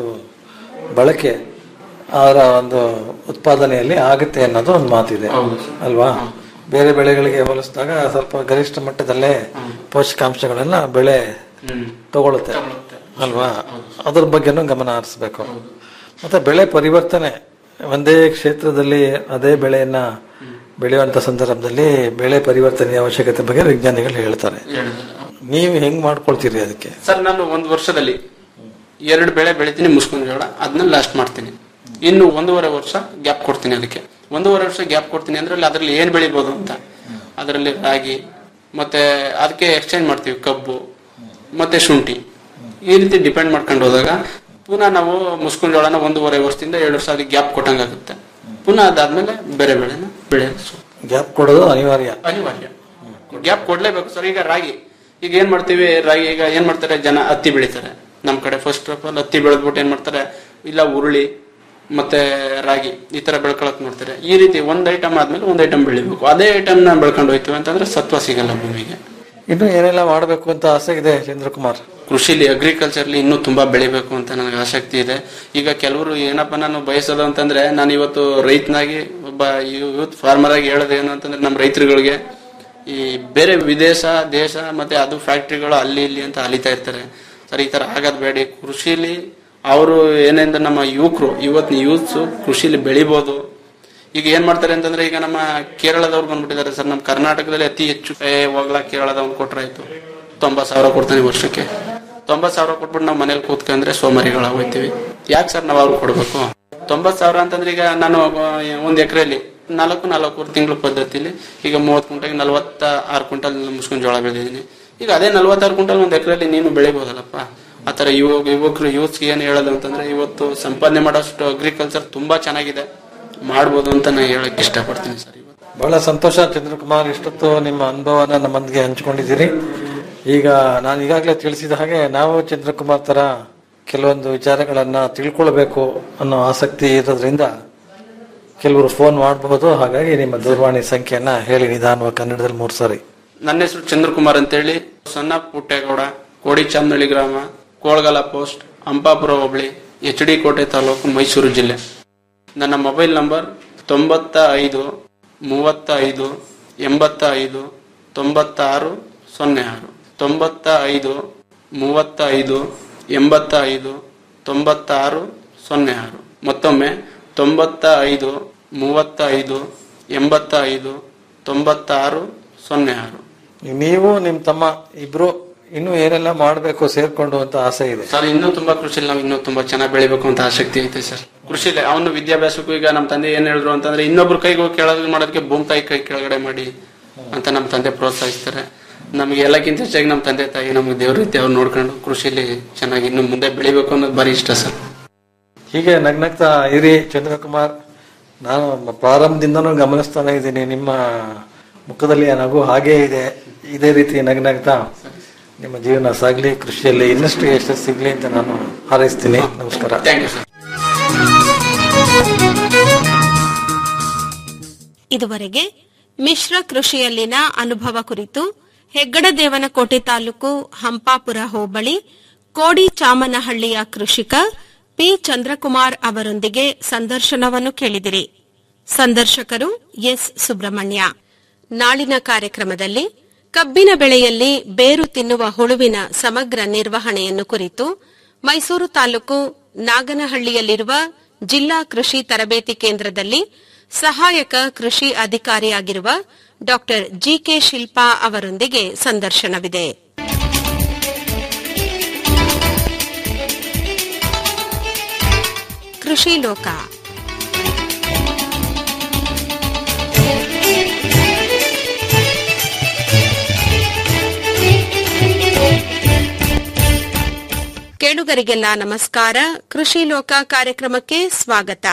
ಬಳಕೆ ಅದರ ಒಂದು ಉತ್ಪಾದನೆಯಲ್ಲಿ ಆಗುತ್ತೆ ಅನ್ನೋದು ಒಂದು ಮಾತಿದೆ ಅಲ್ವಾ ಬೇರೆ ಬೆಳೆಗಳಿಗೆ ಹೋಲಿಸಿದಾಗ ಸ್ವಲ್ಪ ಗರಿಷ್ಠ ಮಟ್ಟದಲ್ಲೇ ಪೋಷಕಾಂಶಗಳನ್ನ ಬೆಳೆ ತಗೊಳುತ್ತೆ ಅಲ್ವಾ ಅದ್ರ ಬಗ್ಗೆನೂ ಗಮನ ಹರಿಸ್ಬೇಕು ಮತ್ತೆ ಬೆಳೆ ಪರಿವರ್ತನೆ ಒಂದೇ ಕ್ಷೇತ್ರದಲ್ಲಿ ಅದೇ ಬೆಳೆಯನ್ನ ಬೆಳೆಯುವಂತ ಸಂದರ್ಭದಲ್ಲಿ ಬೆಳೆ ಪರಿವರ್ತನೆಯ ಅವಶ್ಯಕತೆ ಬಗ್ಗೆ ವಿಜ್ಞಾನಿಗಳು ಹೇಳ್ತಾರೆ ನೀವು ಹೆಂಗ್ ಮಾಡ್ಕೊಳ್ತೀರಿ ಅದಕ್ಕೆ ಸರ್ ನಾನು ಒಂದು ವರ್ಷದಲ್ಲಿ ಎರಡು ಬೆಳೆ ಬೆಳಿತೀನಿ ಮುಸ್ಕೊಂಡ್ ಜೋಳ ಅದನ್ನ ಲಾಸ್ಟ್ ಮಾಡ್ತೀನಿ ಇನ್ನು ಒಂದೂವರೆ ವರ್ಷ ಗ್ಯಾಪ್ ಕೊಡ್ತೀನಿ ಅದಕ್ಕೆ ಒಂದೂವರೆ ವರ್ಷ ಗ್ಯಾಪ್ ಕೊಡ್ತೀನಿ ಅಂದ್ರೆ ಅಲ್ಲಿ ಅದರಲ್ಲಿ ಏನ್ ಬೆಳಿಬೋದು ಅಂತ ಅದರಲ್ಲಿ ರಾಗಿ ಮತ್ತೆ ಅದಕ್ಕೆ ಎಕ್ಸ್ಚೇಂಜ್ ಮಾಡ್ತೀವಿ ಕಬ್ಬು ಮತ್ತೆ ಶುಂಠಿ ಈ ರೀತಿ ಡಿಪೆಂಡ್ ಮಾಡ್ಕೊಂಡು ಹೋದಾಗ ಪುನಃ ನಾವು ಮುಸ್ಕೊಂಡ್ ಜೋಳನ ಒಂದೂವರೆ ವರ್ಷದಿಂದ ಎರಡು ವರ್ಷ ಅದಕ್ಕೆ ಗ್ಯಾಪ್ ಕೊಟ್ಟಂಗಾಗುತ್ತೆ ಪುನಃ ಅದಾದ್ಮೇಲೆ ಬೇರೆ ಬೆಳೆನ ಬೆಳೆಯೋದು ಗ್ಯಾಪ್ ಕೊಡೋದು ಅನಿವಾರ್ಯ ಅನಿವಾರ್ಯ ಗ್ಯಾಪ್ ಕೊಡ್ಲೇಬೇಕು ಸರ್ ಈಗ ರಾಗಿ ಈಗ ಏನ್ ಮಾಡ್ತೀವಿ ರಾಗಿ ಈಗ ಏನ್ ಮಾಡ್ತಾರೆ ಜನ ಹತ್ತಿ ಬೆಳಿತಾರೆ ನಮ್ ಕಡೆ ಫಸ್ಟ್ ಆಫ್ ಆಲ್ ಹತ್ತಿ ಬೆಳೆದ್ಬಿಟ್ಟು ಏನ್ ಮಾಡ್ತಾರೆ ಇಲ್ಲ ಉರುಳಿ ಮತ್ತೆ ರಾಗಿ ಈ ತರ ಬೆಳ್ಕೊಳಕ್ ನೋಡ್ತಾರೆ ಈ ರೀತಿ ಒಂದ್ ಐಟಮ್ ಆದ್ಮೇಲೆ ಒಂದ್ ಐಟಮ್ ಬೆಳಿಬೇಕು ಅದೇ ಐಟಮ್ ನ ಬೆಳ್ಕೊಂಡು ಹೋಯ್ತೀವಿ ಅಂತಂದ್ರೆ ಸತ್ವ ಸಿಗಲ್ಲ ಭೂಮಿಗೆ ಇನ್ನು ಏನೆಲ್ಲ ಮಾಡಬೇಕು ಅಂತ ಆಸೆ ಇದೆ ಚಂದ್ರಕುಮಾರ್ ಕೃಷಿಲಿ ಅಗ್ರಿಕಲ್ಚರ್ಲಿ ಇನ್ನೂ ತುಂಬಾ ಬೆಳಿಬೇಕು ಅಂತ ನನಗೆ ಆಸಕ್ತಿ ಇದೆ ಈಗ ಕೆಲವರು ಏನಪ್ಪ ನಾನು ಬಯಸೋದು ಅಂತಂದ್ರೆ ನಾನು ಇವತ್ತು ರೈತನಾಗಿ ಒಬ್ಬ ಯೂತ್ ಫಾರ್ಮರ್ ಆಗಿ ಹೇಳೋದು ಏನು ಅಂತಂದ್ರೆ ನಮ್ಮ ರೈತರುಗಳಿಗೆ ಈ ಬೇರೆ ವಿದೇಶ ದೇಶ ಮತ್ತೆ ಅದು ಫ್ಯಾಕ್ಟ್ರಿಗಳು ಅಲ್ಲಿ ಇಲ್ಲಿ ಅಂತ ಅಲಿತಾ ಇರ್ತಾರೆ ಸರ್ ಈ ತರ ಆಗೋದ್ ಬೇಡಿ ಕೃಷಿಲಿ ಅವರು ಏನೆಂದ್ರೆ ನಮ್ಮ ಯುವಕರು ಇವತ್ತಿನ ಯೂತ್ಸ್ ಕೃಷಿಲಿ ಬೆಳಿಬೋದು ಈಗ ಏನ್ ಮಾಡ್ತಾರೆ ಅಂತಂದ್ರೆ ಈಗ ನಮ್ಮ ಕೇರಳದವ್ರು ಬಂದ್ಬಿಟ್ಟಿದ್ದಾರೆ ಸರ್ ನಮ್ಮ ಕರ್ನಾಟಕದಲ್ಲಿ ಅತಿ ಹೆಚ್ಚು ಏ ಹೋಗ್ಲಾ ಕೇರಳದವ್ನು ಕೊಟ್ರಾಯ್ತು ತೊಂಬತ್ ಸಾವಿರ ಕೊಡ್ತಾನೆ ವರ್ಷಕ್ಕೆ ತೊಂಬತ್ ಸಾವಿರ ಕೊಟ್ಬಿಟ್ಟು ನಾವು ಮನೇಲಿ ಕೂತ್ಕೊಂಡ್ರೆ ಸೋಮಾರಿಗಳಾಗೋಯ್ತೀವಿ ಯಾಕೆ ಸರ್ ನಾವು ಅವ್ರಿಗೆ ಕೊಡ್ಬೇಕು ತೊಂಬತ್ ಸಾವಿರ ಅಂತಂದ್ರೆ ಈಗ ನಾನು ಆ, ಒಂದ್ ಎಕರೆಲಿ ನಾಲ್ಕು ನಾಲ್ಕೂವರೆ ತಿಂಗಳ ಪದ್ಧತಿಲಿ ಈಗ ಮೂವತ್ತು ಕುಂಟಲ್ ನಲವತ್ತ ಆರು ಕ್ವಿಂಟಲ್ ಮುಸ್ಕೊಂಡ್ ಜೋಳ ಬೆಳೆದಿದ್ದೀನಿ ಈಗ ಅದೇ ನಲವತ್ತಾರು ಕ್ವಿಂಟಲ್ ಒಂದ್ ಎಕರೆಲಿ ನೀನು ಬೆಳಿಬೋದಲ್ಲಪ್ಪ ಆತರ ಯುವಕ ಯುವಕರು ಯೂತ್ಸ್ ಏನ್ ಹೇಳೋದು ಅಂತಂದ್ರೆ ಇವತ್ತು ಸಂಪಾದನೆ ಮಾಡೋಷ್ಟು ಅಗ್ರಿಕಲ್ಚರ್ ತುಂಬಾ ಚೆನ್ನಾಗಿದೆ ಮಾಡ್ಬೋದು ಅಂತ ನಾನು ಹೇಳಕ್ ಇಷ್ಟಪಡ್ತೀನಿ ಸರ್ ಬಹಳ ಸಂತೋಷ ಚಂದ್ರಕುಮಾರ್ ಇಷ್ಟೊತ್ತು ನಿಮ್ಮ ಅನುಭವನ ನಮ್ಮೊಂದಿಗೆ ಹಂಚಿಕೊಂಡಿದ್ದೀರಿ ಈಗ ನಾನು ಈಗಾಗಲೇ ತಿಳಿಸಿದ ಹಾಗೆ ನಾವು ಚಂದ್ರಕುಮಾರ್ ತರ ಕೆಲವೊಂದು ವಿಚಾರಗಳನ್ನ ತಿಳ್ಕೊಳ್ಬೇಕು ಅನ್ನೋ ಆಸಕ್ತಿ ಇರೋದ್ರಿಂದ ಕೆಲವರು ಫೋನ್ ಮಾಡಬಹುದು ಹಾಗಾಗಿ ನಿಮ್ಮ ದೂರವಾಣಿ ಸಂಖ್ಯೆಯನ್ನ ಹೇಳಿ ನಿಧಾನವಾಗಿ ಕನ್ನಡದಲ್ಲಿ ಮೂರು ಸಾರಿ ನನ್ನ ಹೆಸರು ಚಂದ್ರಕುಮಾರ್ ಅಂತೇಳಿ ಸಣ್ಣ ಪುಟ್ಟೇಗೌಡ ಕೋಡಿ ಚಾಮನಹಳ್ಳಿ ಗ್ರಾಮ ಕೋಳಗಲ ಪೋಸ್ಟ್ ಅಂಪಾಪುರ ಹೋಬಳಿ ಎಚ್ ಡಿ ಕೋಟೆ ತಾಲೂಕು ಮೈಸೂರು ಜಿಲ್ಲೆ ನನ್ನ ಮೊಬೈಲ್ ನಂಬರ್ ತೊಂಬತ್ತ ಐದು ಮೂವತ್ತ ಐದು ಎಂಬತ್ತ ಐದು ತೊಂಬತ್ತ ಆರು ಸೊನ್ನೆ ಆರು ತೊಂಬತ್ತ ಐದು ಮೂವತ್ತ ಐದು ಎಂಬತ್ತ ಐದು ತೊಂಬತ್ತ ಆರು ಸೊನ್ನೆ ಆರು ಮತ್ತೊಮ್ಮೆ ತೊಂಬತ್ತ ಐದು ಮೂವತ್ತ ಐದು ಎಂಬತ್ತ ಐದು ತೊಂಬತ್ತ ಆರು ಸೊನ್ನೆ ಆರು ನೀವು ನಿಮ್ಮ ತಮ್ಮ ಇಬ್ರು ಇನ್ನು ಏನೆಲ್ಲ ಮಾಡಬೇಕು ಸೇರ್ಕೊಂಡು ಅಂತ ಆಸೆ ಇದೆ ಸರ್ ಇನ್ನೂ ತುಂಬಾ ಕೃಷಿಲಿ ನಾವು ಇನ್ನೂ ತುಂಬಾ ಚೆನ್ನಾಗಿ ಬೆಳಿಬೇಕು ಅಂತ ಆಸಕ್ತಿ ಐತೆ ಸರ್ ಕೃಷಿಲಿ ಅವನು ವಿದ್ಯಾಭ್ಯಾಸಕ್ಕೂ ಈಗ ನಮ್ಮ ತಂದೆ ಏನ್ ಹೇಳಿದ್ರು ಅಂತಂದ್ರೆ ಇನ್ನೊಬ್ರು ಕೈಗೆ ಹೋಗಿ ಕೆಳಗೆ ಮಾಡೋದಕ್ಕೆ ಭೂಮಿ ತಾಯಿ ಕೈ ಕೆಳಗಡೆ ಮಾಡಿ ಅಂತ ನಮ್ಮ ತಂದೆ ಪ್ರೋತ್ಸಾಹಿಸ್ತಾರೆ ನಮಗೆ ಎಲ್ಲಕ್ಕಿಂತ ಹೆಚ್ಚಾಗಿ ನಮ್ಮ ತಂದೆ ತಾಯಿ ನಮ್ಗೆ ದೇವ್ರ ರೀತಿ ಅವ್ರು ನೋಡ್ಕೊಂಡು ಕೃಷಿಲಿ ಚೆನ್ನಾಗಿ ಇನ್ನು ಮುಂದೆ ಬೆಳಿಬೇಕು ಅನ್ನೋದು ಬಾರಿ ಇಷ್ಟ ಸರ್ ಹೀಗೆ ನಗ್ನಗ್ತಾ ಇರಿ ಚಂದ್ರಕುಮಾರ್ ನಾನು ಪ್ರಾರಂಭದಿಂದನೂ ಗಮನಿಸ್ತಾನೆ ಇದ್ದೀನಿ ನಿಮ್ಮ ಮುಖದಲ್ಲಿ ಆ ನಗು ಹಾಗೇ ಇದೆ ಇದೇ ರೀತಿ ನಗ್ನಗ್ತಾ ನಿಮ್ಮ ಜೀವನ ಸಾಗ್ಲಿ ಕೃಷಿಯಲ್ಲಿ ಇನ್ನಷ್ಟು ಯಶಸ್ಸು ಸಿಗ್ಲಿ ಅಂತ ನಾನು ಹಾರೈಸ್ತೀನಿ ನಮಸ್ಕಾರ ಥ್ಯಾಂಕ್ ಯು ಸರ್ ಇದುವರೆಗೆ ಮಿಶ್ರ ಕೃಷಿಯಲ್ಲಿನ ಅನುಭವ ಕುರಿತು ಹೆಗ್ಗಡದೇವನಕೋಟೆ ತಾಲೂಕು ಹಂಪಾಪುರ ಹೋಬಳಿ ಕೋಡಿ ಚಾಮನಹಳ್ಳಿಯ ಕೃಷಿಕ ಪಿ ಚಂದ್ರಕುಮಾರ್ ಅವರೊಂದಿಗೆ ಸಂದರ್ಶನವನ್ನು ಕೇಳಿದಿರಿ ಸಂದರ್ಶಕರು ಎಸ್ ಸುಬ್ರಹ್ಮಣ್ಯ ನಾಳಿನ ಕಾರ್ಯಕ್ರಮದಲ್ಲಿ ಕಬ್ಬಿನ ಬೆಳೆಯಲ್ಲಿ ಬೇರು ತಿನ್ನುವ ಹುಳುವಿನ ಸಮಗ್ರ ನಿರ್ವಹಣೆಯನ್ನು ಕುರಿತು ಮೈಸೂರು ತಾಲೂಕು ನಾಗನಹಳ್ಳಿಯಲ್ಲಿರುವ ಜಿಲ್ಲಾ ಕೃಷಿ ತರಬೇತಿ ಕೇಂದ್ರದಲ್ಲಿ ಸಹಾಯಕ ಕೃಷಿ ಅಧಿಕಾರಿಯಾಗಿರುವ ಡಾ ಜಿಕೆ ಶಿಲ್ಪಾ ಅವರೊಂದಿಗೆ ಸಂದರ್ಶನವಿದೆ ಕೃಷಿ ಲೋಕ ಕೇಳುಗರಿಗೆಲ್ಲ ನಮಸ್ಕಾರ ಕೃಷಿ ಲೋಕ ಕಾರ್ಯಕ್ರಮಕ್ಕೆ ಸ್ವಾಗತ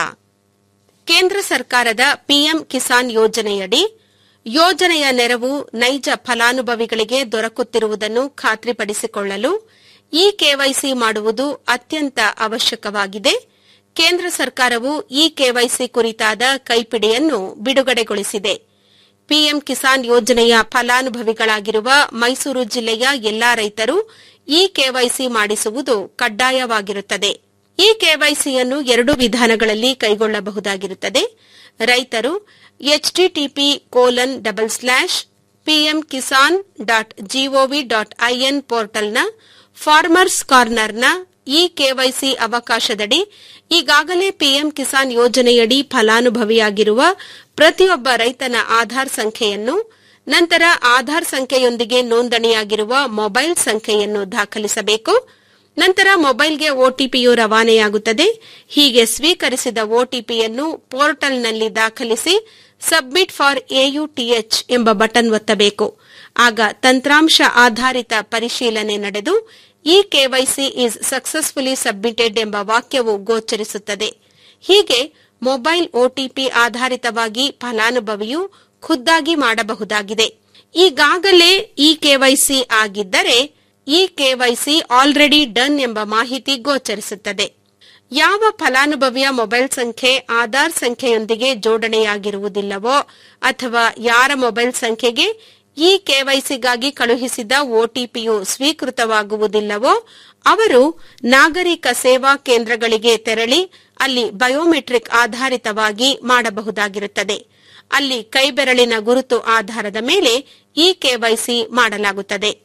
ಕೇಂದ್ರ ಸರ್ಕಾರದ ಪಿಎಂ ಕಿಸಾನ್ ಯೋಜನೆಯಡಿ ಯೋಜನೆಯ ನೆರವು ನೈಜ ಫಲಾನುಭವಿಗಳಿಗೆ ದೊರಕುತ್ತಿರುವುದನ್ನು ಖಾತ್ರಿಪಡಿಸಿಕೊಳ್ಳಲು ಇ ಕೆವೈಸಿ ಮಾಡುವುದು ಅತ್ಯಂತ ಅವಶ್ಯಕವಾಗಿದೆ ಕೇಂದ್ರ ಸರ್ಕಾರವು ಇ ಕೆವೈಸಿ ಕುರಿತಾದ ಕೈಪಿಡಿಯನ್ನು ಬಿಡುಗಡೆಗೊಳಿಸಿದೆ ಪಿಎಂ ಕಿಸಾನ್ ಯೋಜನೆಯ ಫಲಾನುಭವಿಗಳಾಗಿರುವ ಮೈಸೂರು ಜಿಲ್ಲೆಯ ಎಲ್ಲಾ ರೈತರು ಇ ಕೆವೈಸಿ ಮಾಡಿಸುವುದು ಕಡ್ಡಾಯವಾಗಿರುತ್ತದೆ ಈ ಕೆವೈಸಿಯನ್ನು ಎರಡು ವಿಧಾನಗಳಲ್ಲಿ ಕೈಗೊಳ್ಳಬಹುದಾಗಿರುತ್ತದೆ ರೈತರು HTTP colon double slash PM Kisan dot GOV dot IN ಪೋರ್ಟಲ್ನ ಫಾರ್ಮರ್ಸ್ ಕಾರ್ನರ್ನ ಇ ಕೆವೈಸಿ ಅವಕಾಶದಡಿ ಈಗಾಗಲೇ ಪಿಎಂ ಕಿಸಾನ್ ಯೋಜನೆಯಡಿ ಫಲಾನುಭವಿಯಾಗಿರುವ ಪ್ರತಿಯೊಬ್ಬ ರೈತನ ಆಧಾರ್ ಸಂಖ್ಯೆಯನ್ನು ನಂತರ ಆಧಾರ್ ಸಂಖ್ಯೆಯೊಂದಿಗೆ ನೋಂದಣಿಯಾಗಿರುವ ಮೊಬೈಲ್ ಸಂಖ್ಯೆಯನ್ನು ದಾಖಲಿಸಬೇಕು ನಂತರ ಮೊಬೈಲ್ಗೆ ಒಟಿಪಿಯು ರವಾನೆಯಾಗುತ್ತದೆ ಹೀಗೆ ಸ್ವೀಕರಿಸಿದ ಒಟಿಪಿಯನ್ನು ಪೋರ್ಟಲ್ನಲ್ಲಿ ದಾಖಲಿಸಿ ಸಬ್ಮಿಟ್ ಫಾರ್ ಎಯುಟಿಎಚ್ ಎಂಬ ಬಟನ್ ಒತ್ತಬೇಕು ಆಗ ತಂತ್ರಾಂಶ ಆಧಾರಿತ ಪರಿಶೀಲನೆ ನಡೆದು e KYC is successfully submitted ಎಂಬ ವಾಕ್ಯವು ಗೋಚರಿಸುತ್ತದೆ ಹೀಗೆ ಮೊಬೈಲ್ ಒಟಿಪಿ ಆಧಾರಿತವಾಗಿ ಫಲಾನುಭವಿಯು ಖುದ್ದಾಗಿ ಮಾಡಬಹುದಾಗಿದೆ ಈಗಾಗಲೇ ಇ ಕೆವೈಸಿ ಆಗಿದ್ದರೆ ಇ ಕೆವೈಸಿ ಆಲ್ರೆಡಿ ಡನ್ ಎಂಬ ಮಾಹಿತಿ ಗೋಚರಿಸುತ್ತದೆ ಯಾವ ಫಲಾನುಭವಿಯ ಮೊಬೈಲ್ ಸಂಖ್ಯೆ ಆಧಾರ್ ಸಂಖ್ಯೆಯೊಂದಿಗೆ ಜೋಡಣೆಯಾಗಿರುವುದಿಲ್ಲವೋ ಅಥವಾ ಯಾರ ಮೊಬೈಲ್ ಸಂಖ್ಯೆಗೆ ಈ ಕೆವೈಸಿಗಾಗಿ ಕಳುಹಿಸಿದ ಒಟಿಪಿಯು ಸ್ವೀಕೃತವಾಗುವುದಿಲ್ಲವೋ ಅವರು ನಾಗರಿಕ ಸೇವಾ ಕೇಂದ್ರಗಳಿಗೆ ತೆರಳಿ ಅಲ್ಲಿ ಬಯೋಮೆಟ್ರಿಕ್ ಆಧಾರಿತವಾಗಿ ಮಾಡಬಹುದಾಗಿರುತ್ತದೆ ಅಲ್ಲಿ ಕೈಬೆರಳಿನ ಗುರುತು ಆಧಾರದ ಮೇಲೆ ಈ ಕೆವೈಸಿ ಮಾಡಲಾಗುತ್ತದೆ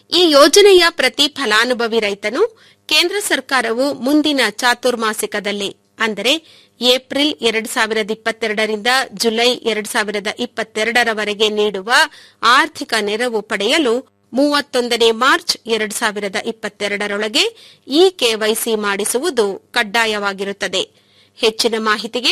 ಈ ಯೋಜನೆಯ ಪ್ರತಿ ಫಲಾನುಭವಿ ರೈತನು ಕೇಂದ್ರ ಸರ್ಕಾರವು ಮುಂದಿನ ಚಾತುರ್ಮಾಸಿಕದಲ್ಲಿ ಅಂದರೆ ಏಪ್ರಿಲ್ ಎರಡ್ ಸಾವಿರದ ಇಪ್ಪತ್ತೆರಡರಿಂದ ಜುಲೈ ಎರಡ್ ಸಾವಿರದ ಇಪ್ಪತ್ತೆರಡರವರೆಗೆ ನೀಡುವ ಆರ್ಥಿಕ ನೆರವು ಪಡೆಯಲು ಮೂವತ್ತೊಂದನೇ ಮಾರ್ಚ್ ಎರಡ್ ಸಾವಿರದ ಇಪ್ಪತ್ತೆರಡರೊಳಗೆ ಇ ಕೆವೈಸಿ ಮಾಡಿಸುವುದು ಕಡ್ಡಾಯವಾಗಿರುತ್ತದೆ ಹೆಚ್ಚಿನ ಮಾಹಿತಿಗೆ